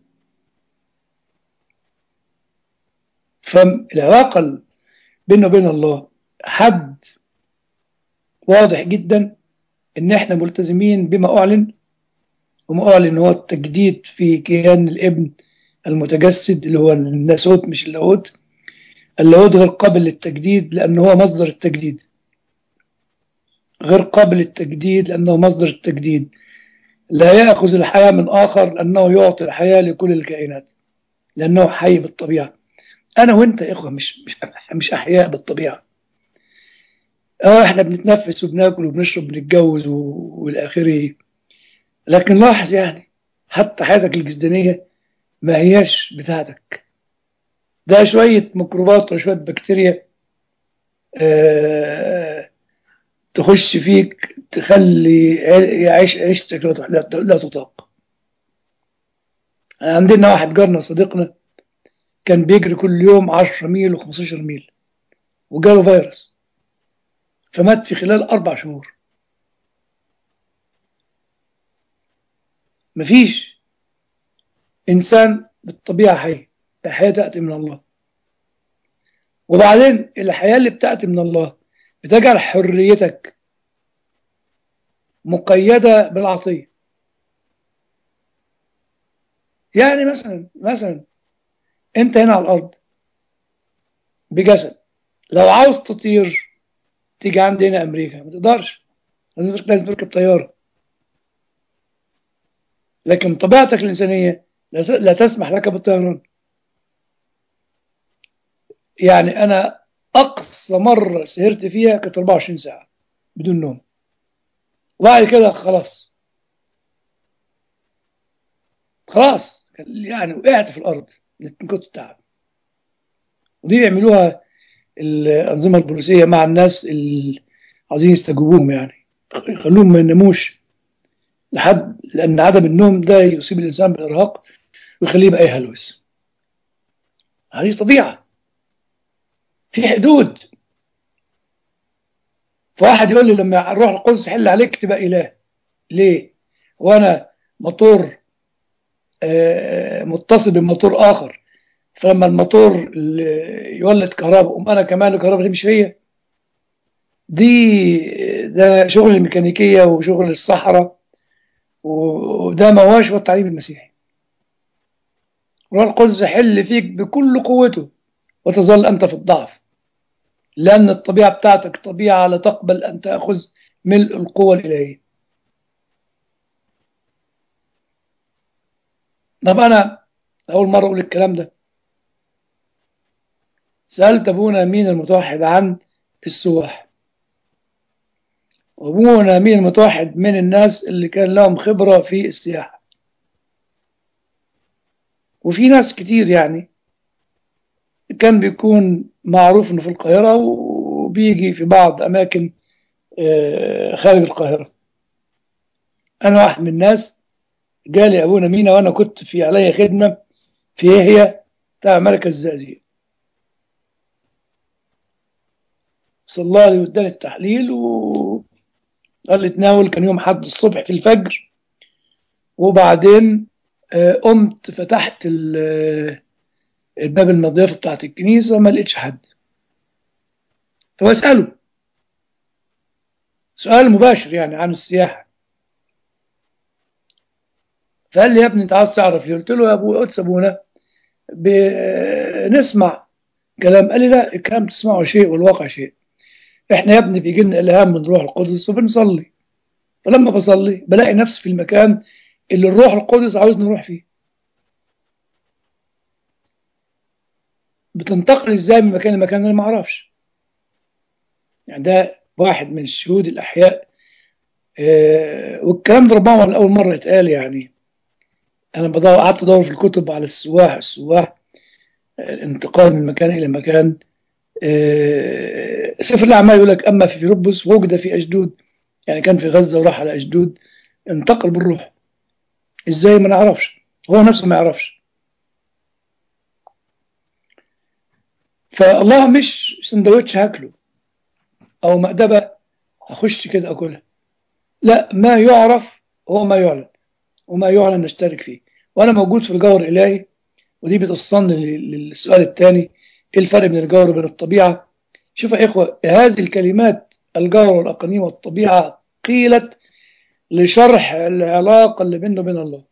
فالعلاقه بيننا وبين الله حد واضح جدا ان احنا ملتزمين بما اعلن وما اعلن هو التجديد في كيان الابن المتجسد اللي هو الناسوت مش اللاهوت اللاهوت غير قابل للتجديد لانه هو مصدر التجديد غير قابل للتجديد لانه مصدر التجديد لا يأخذ الحياة من آخر لأنه يعطي الحياة لكل الكائنات لأنه حي بالطبيعة أنا وأنت يا إخوة مش مش مش أحياء بالطبيعة اه احنا بنتنفس وبناكل وبنشرب وبنتجوز و- والى اخره لكن لاحظ يعني حتى حياتك الجسدانية ما هياش بتاعتك ده شوية ميكروبات وشوية بكتيريا اه تخش فيك تخلي عي- عيش عيشتك لا لا- لا تطاق عندنا واحد جارنا صديقنا كان بيجري كل يوم 10 ميل و15 ميل وجاله فيروس فمات في خلال أربع شهور مفيش إنسان بالطبيعة حي الحياة تأتي من الله وبعدين الحياة اللي بتأتي من الله بتجعل حريتك مقيدة بالعطية يعني مثلا مثلا انت هنا على الارض بجسد لو عاوز تطير تيجي عندي هنا امريكا ما تقدرش لازم لازم تركب طياره لكن طبيعتك الانسانيه لا ت- لا تسمح لك بالطيران يعني انا اقصى مره سهرت فيها كانت 24 ساعه بدون نوم وبعد كده خلاص خلاص يعني وقعت في الارض من كتر التعب ودي بيعملوها الانظمه البوليسيه مع الناس اللي عايزين يستجوبوهم يعني يخلوهم ما يناموش لحد لان عدم النوم ده يصيب الانسان بالارهاق ويخليه بقى يهلوس هذه طبيعه في حدود فواحد يقول لي لما الروح القدس يحل عليك تبقى اله ليه وانا موتور آه، متصل بموتور اخر فلما الموتور اللي يولد كهرباء قوم انا كمان الكهرباء تمشي فيا دي ده شغل الميكانيكيه وشغل الصحراء وده ما هوش هو التعليم المسيحي روح القدس يحل فيك بكل قوته وتظل انت في الضعف لان الطبيعه بتاعتك طبيعه لا تقبل ان تاخذ ملء القوه الالهيه طب انا اول مره اقول الكلام ده سالت ابونا مين المتوحد عن السواح وابونا مين المتوحد من الناس اللي كان لهم خبره في السياحه وفي ناس كتير يعني كان بيكون معروف انه في القاهره وبيجي في بعض اماكن آه، خارج القاهره انا واحد من الناس جالي ابونا مينا وانا كنت في عليا خدمه في هي بتاع مركز الزقازيق صلى لي واداني التحليل وقال لي تناول كان يوم حد الصبح في الفجر وبعدين آه، قمت فتحت ال- الباب النظافه بتاعت الكنيسه ما لقيتش حد فبساله سؤال مباشر يعني عن السياحه فقال لي يا ابني انت عايز تعرف ليه؟ قلت له يا ابو قدس ابونا بنسمع كلام قال لي لا الكلام تسمعه شيء والواقع شيء احنا يا ابني بيجي لنا الهام من روح القدس وبنصلي فلما بصلي بلاقي نفسي في المكان اللي الروح القدس عاوزني اروح فيه بتنتقل ازاي من مكان لمكان انا ما اعرفش يعني ده واحد من الشهود الاحياء آه والكلام ده ربما من اول مره يتقال يعني انا بدور قعدت ادور في الكتب على السواح السواح آه، الانتقال من مكان الى مكان آه، سفر الاعمال يقول لك اما في فيلبس وجد في اشدود يعني كان في غزه وراح على اشدود انتقل بالروح ازاي ما نعرفش هو نفسه ما يعرفش فالله مش سندوتش هاكله او مأدبة اخش كده اكلها لا ما يعرف هو ما يعلن وما يعلن نشترك فيه وانا موجود في الجوهر الالهي ودي بتوصلني لل- للسؤال الثاني ايه الفرق بين الجوهر وبين الطبيعه شوف يا اخوه هذه الكلمات الجوهر والاقانيم والطبيعه قيلت لشرح العلاقه اللي بينه وبين الله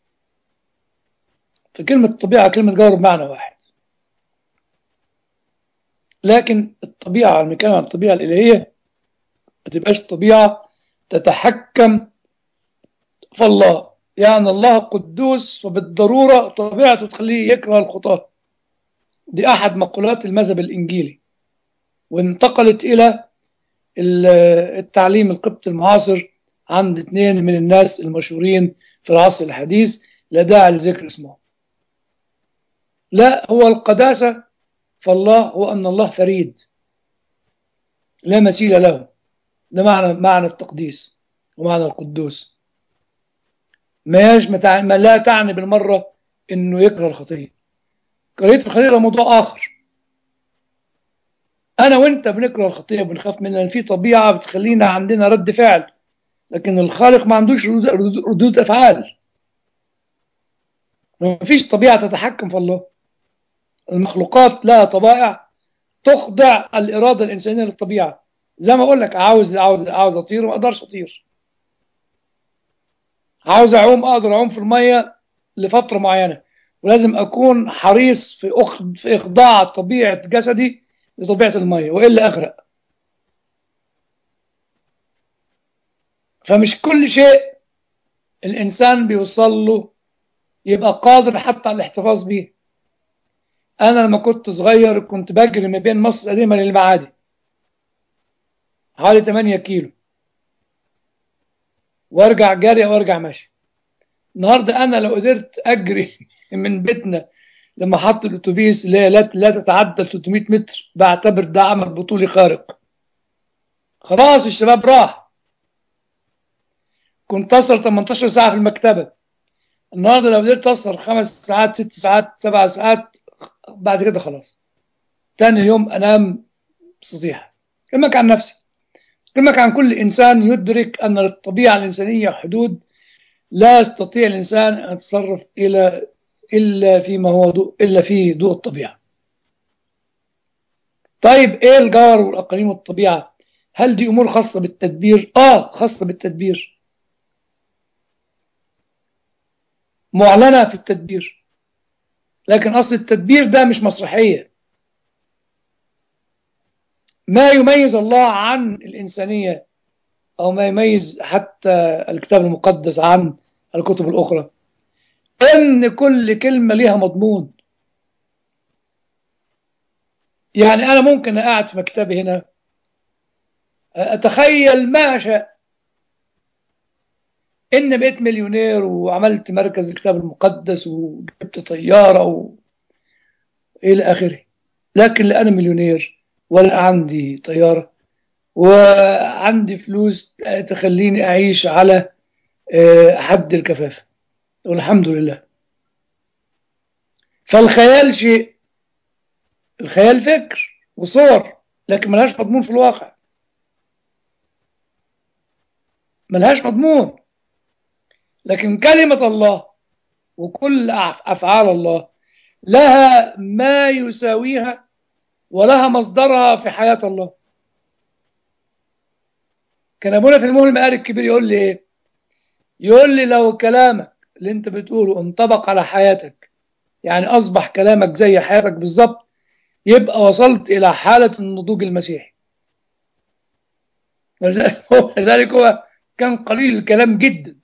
فكلمه طبيعه كلمه جوهر بمعنى واحد لكن الطبيعه لما نتكلم عن الطبيعه الالهيه ما تبقاش طبيعه تتحكم فالله يعني الله قدوس وبالضرورة طبيعته تخليه يكره الخطاة دي أحد مقولات المذهب الإنجيلي وانتقلت إلى التعليم القبطي المعاصر عند اثنين من الناس المشهورين في العصر الحديث لا داعي لذكر اسمهم لا هو القداسة فالله هو أن الله فريد لا مثيل له ده معنى معنى التقديس ومعنى القدوس ما يش ما لا تعني بالمرة انه يكره الخطية كراهية الخطية ده موضوع آخر أنا وأنت بنكره الخطية وبنخاف منها لأن في طبيعة بتخلينا عندنا رد فعل لكن الخالق ما عندوش ردود, ردود أفعال ما فيش طبيعة تتحكم في الله المخلوقات لها طبائع تخضع الإرادة الإنسانية للطبيعة زي ما أقول لك عاوز عاوز عاوز أطير وما أقدرش أطير عاوز أعوم أقدر أعوم في المية لفترة معينة ولازم أكون حريص في أخ... في إخضاع طبيعة جسدي لطبيعة المية وإلا أغرق فمش كل شيء الإنسان بيوصل له يبقى قادر حتى على الاحتفاظ بيه أنا لما كنت صغير كنت بجري ما بين مصر القديمة للمعادي حوالي 8 كيلو وارجع جري وارجع ماشي النهارده انا لو قدرت اجري من بيتنا لمحطة الاتوبيس اللي هي لا, لا تتعدى 300 متر بعتبر ده عمل بطولي خارق خلاص الشباب راح كنت اسهر 18 ساعة في المكتبة النهارده لو قدرت اسهر خمس ساعات ست ساعات سبع ساعات بعد كده خلاص تاني يوم انام سطيح كلمك عن نفسي كلمك عن كل انسان يدرك ان للطبيعة الانسانية حدود لا يستطيع الانسان ان يتصرف الى الا فيما هو ضوء الا في ضوء الطبيعه. طيب ايه الجار والاقاليم والطبيعه؟ هل دي امور خاصه بالتدبير؟ اه خاصه بالتدبير. معلنه في التدبير. لكن اصل التدبير ده مش مسرحيه. ما يميز الله عن الانسانيه او ما يميز حتى الكتاب المقدس عن الكتب الاخرى ان كل كلمه ليها مضمون يعني انا ممكن قاعد في مكتبي هنا اتخيل ما اشاء ان بقيت مليونير وعملت مركز الكتاب المقدس وجبت طياره و... الى اخره لكن لا انا مليونير ولا عندي طياره وعندي فلوس تخليني أعيش على حد الكفافة والحمد لله فالخيال شيء الخيال فكر وصور لكن ملهاش مضمون في الواقع ملهاش مضمون لكن كلمة الله وكل أفعال الله لها ما يساويها ولها مصدرها في حياة الله كان ابونا في المهم المقاري الكبير يقول لي ايه يقول لي لو كلامك اللي انت بتقوله انطبق على حياتك يعني اصبح كلامك زي حياتك بالظبط يبقى وصلت الى حالة النضوج المسيحي ولذلك هو كان قليل الكلام جدا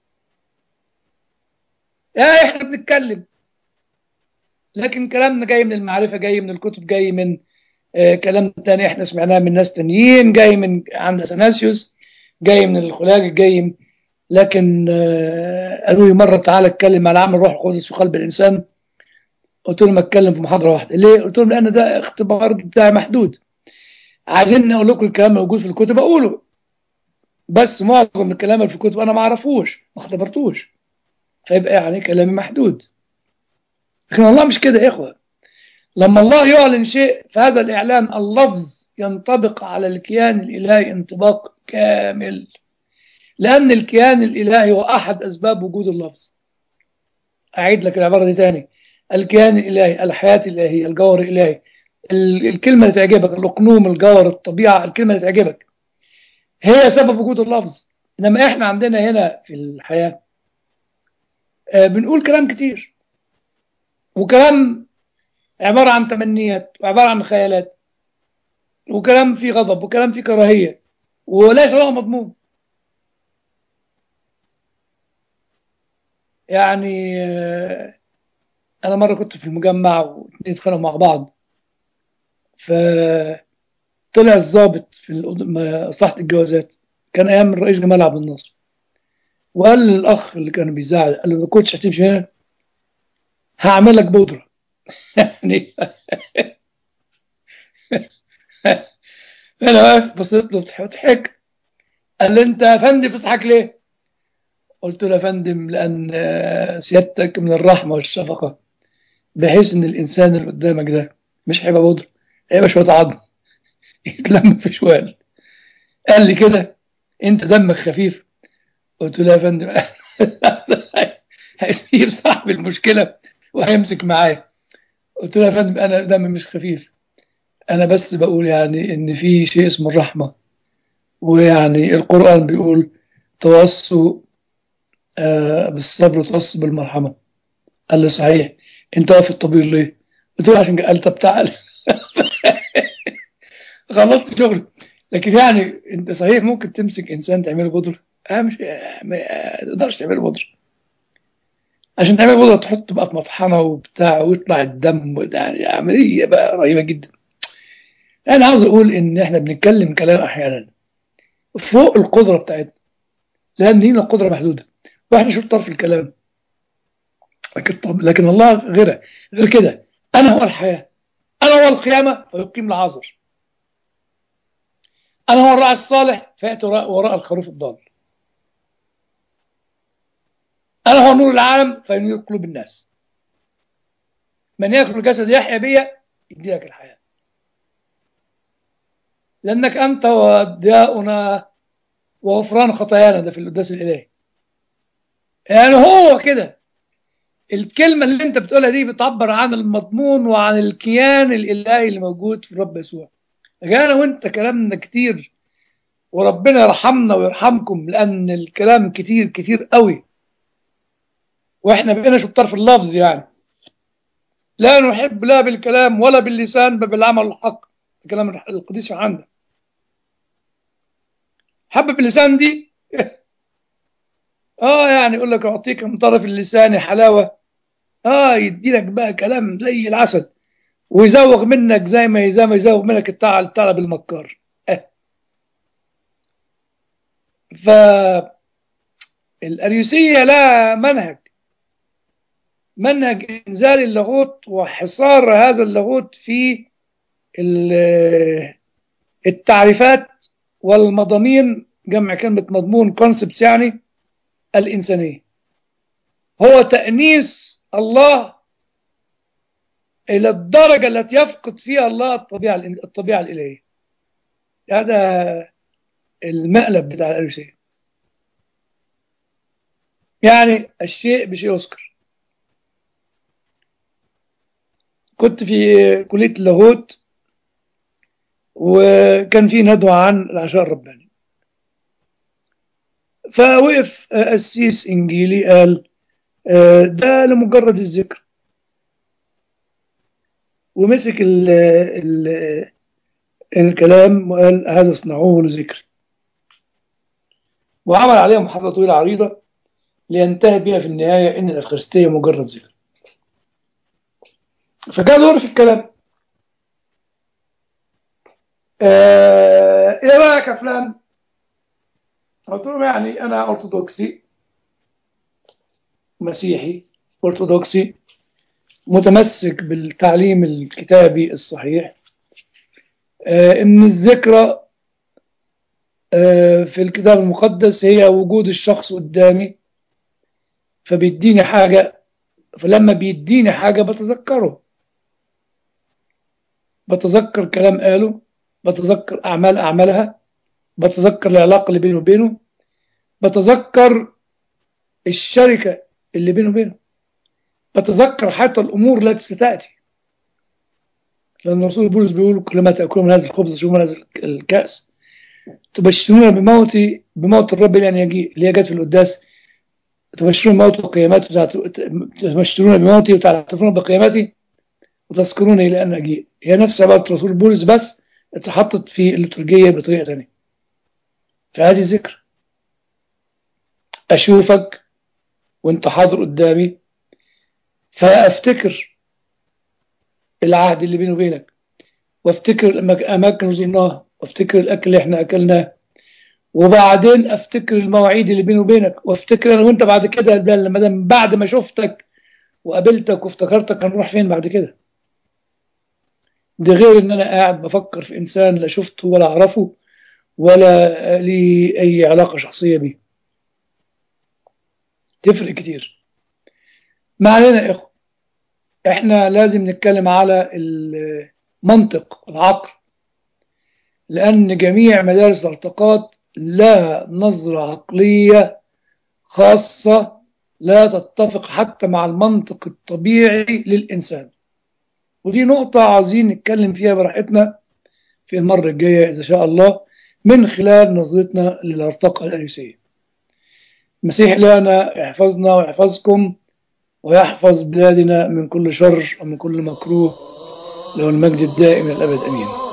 يا احنا بنتكلم لكن كلامنا جاي من المعرفة جاي من الكتب جاي من آه كلام تاني احنا سمعناه من ناس تانيين جاي من عند اثناسيوس جاي من الخلاج جاي من لكن آه قالوا لي مره تعالى اتكلم على عمل روح القدس في قلب الانسان قلت لهم اتكلم في محاضره واحده ليه؟ قلت لهم لان ده اختبار بتاعي محدود عايزين اقول لكم الكلام موجود في الكتب اقوله بس معظم الكلام اللي في الكتب انا ما اعرفوش ما اختبرتوش فيبقى يعني كلامي محدود لكن الله مش كده يا اخوه لما الله يعلن شيء فهذا الإعلان اللفظ ينطبق على الكيان الإلهي انطباق كامل لأن الكيان الإلهي هو أحد أسباب وجود اللفظ أعيد لك العبارة دي تاني الكيان الإلهي الحياة الإلهية الجوهر الإلهي الكلمة اللي تعجبك الأقنوم الجوهر الطبيعة الكلمة اللي تعجبك هي سبب وجود اللفظ إنما إحنا عندنا هنا في الحياة بنقول كلام كتير وكلام عبارة عن تمنيات وعبارة عن خيالات وكلام فيه غضب وكلام فيه كراهية وليس له مضمون يعني آه، انا مره كنت في المجمع واثنين اتخانقوا مع بعض فطلع الضابط في الأد- مصلحه الجوازات كان ايام الرئيس جمال عبد الناصر وقال للاخ اللي كان بيزعل قال له ما كنتش هتمشي هنا هعمل لك بودره يعني انا واقف بصيت له بضحك- ضحكت قال لي انت يا فندم بتضحك ليه؟ قلت له يا فندم لان آه، سيادتك من الرحمه والشفقه بحيث ان الانسان اللي قدامك ده مش هيبقى بودره هيبقى شويه عظم يتلم في شوال قال لي كده انت دمك خفيف قلت له يا فندم هيسيب صاحب المشكله وهيمسك معايا قلت له يا فندم انا دمي مش خفيف انا بس بقول يعني ان في شيء اسمه الرحمه ويعني القران بيقول توصوا آه بالصبر وتوصوا بالمرحمه قال لي صحيح انت واقف في الطبيب ليه؟ قلت له عشان قال طب تعال خلصت شغل لكن يعني انت صحيح ممكن تمسك انسان تعمله بودره اه مش آه، ما آه، تقدرش تعمله بودره عشان تعمل بودره تحطه بقى في مطحنه وبتاع ويطلع الدم وده يعني عمليه بقى رهيبه جدا انا عاوز اقول ان احنا بنتكلم كلام احيانا فوق القدره بتاعتنا لان لينا قدره محدوده واحنا شوف طرف الكلام لكن طب لكن الله غير غير كده انا هو الحياه انا هو القيامه فيقيم العذر انا هو الراعي الصالح فياتي وراء, وراء الخروف الضال انا هو نور العالم فينير قلوب الناس من ياكل الجسد يحيا بي يدي لك الحياه لانك انت ودياؤنا وغفران خطايانا ده في القداس الالهي يعني هو كده الكلمة اللي انت بتقولها دي بتعبر عن المضمون وعن الكيان الإلهي اللي موجود في الرب يسوع لكن أنا وانت كلامنا كتير وربنا يرحمنا ويرحمكم لأن الكلام كتير كتير قوي واحنا بقينا شو بطرف اللفظ يعني لا نحب لا بالكلام ولا باللسان بل بالعمل الحق كلام القديس يوحنا حب باللسان دي اه يعني يقول لك اعطيك من طرف اللسان حلاوه اه يدي لك بقى كلام زي العسل ويزوغ منك زي ما زي ما يزوغ منك الثعلب الثعلب المكار آه. ف الأريوسية لا منهج منهج إنزال اللاهوت وحصار هذا اللاهوت في التعريفات والمضامين جمع كلمة مضمون كونسبتس يعني الإنسانية هو تأنيس الله إلى الدرجة التي يفقد فيها الله الطبيعة الطبيعة الإلهية هذا المقلب بتاع الأريوسية يعني الشيء بشيء يذكر كنت في كلية اللاهوت وكان في ندوة عن العشاء الرباني فوقف قسيس إنجيلي قال ده لمجرد الذكر ومسك ال ال الكلام وقال هذا اصنعوه لذكر وعمل عليها محاضرة طويلة عريضة لينتهي بها في النهاية إن الأفخارستية مجرد ذكر فجاء دور في الكلام آه ايه رايك يا فلان؟ قلت له يعني انا ارثوذكسي مسيحي ارثوذكسي متمسك بالتعليم الكتابي الصحيح آه ان الذكرى آه في الكتاب المقدس هي وجود الشخص قدامي فبيديني حاجة فلما بيديني حاجة بتذكره بتذكر كلام قاله بتذكر أعمال أعملها بتذكر العلاقة اللي بينه وبينه بتذكر الشركة اللي بينه وبينه بتذكر حتى الأمور التي ستأتي لأن الرسول بولس بيقول كلما تأكلون من هذا الخبز تشربون من هذا الكأس تبشرون بموتي بموت الرب لأن يجي اللي هي جت في القداس تبشرون موت وقيامته تبشرون بموتي وتعترفون بقيامتي وتذكروني إلى أن أجيء هي نفس عبارة رسول بولس بس اتحطت في الليتورجية بطريقة تانية فهذه ذكر أشوفك وانت حاضر قدامي فافتكر العهد اللي بيني وبينك وافتكر الاماكن اللي زرناها وافتكر الاكل اللي احنا اكلناه وبعدين افتكر المواعيد اللي بيني وبينك وافتكر انا وانت بعد كده لما دام بعد ما شفتك وقابلتك وافتكرتك هنروح فين بعد كده ده غير ان انا قاعد بفكر في انسان لا شفته ولا اعرفه ولا لي اي علاقه شخصيه بيه تفرق كتير ما علينا يا اخو احنا لازم نتكلم على المنطق العقل لان جميع مدارس الارتقاط لها نظره عقليه خاصه لا تتفق حتى مع المنطق الطبيعي للانسان ودي نقطة عايزين نتكلم فيها براحتنا في المرة الجاية إذا شاء الله من خلال نظرتنا للارتقاء الأنوسية المسيح لنا يحفظنا ويحفظكم ويحفظ بلادنا من كل شر ومن كل مكروه له المجد الدائم الأبد أمين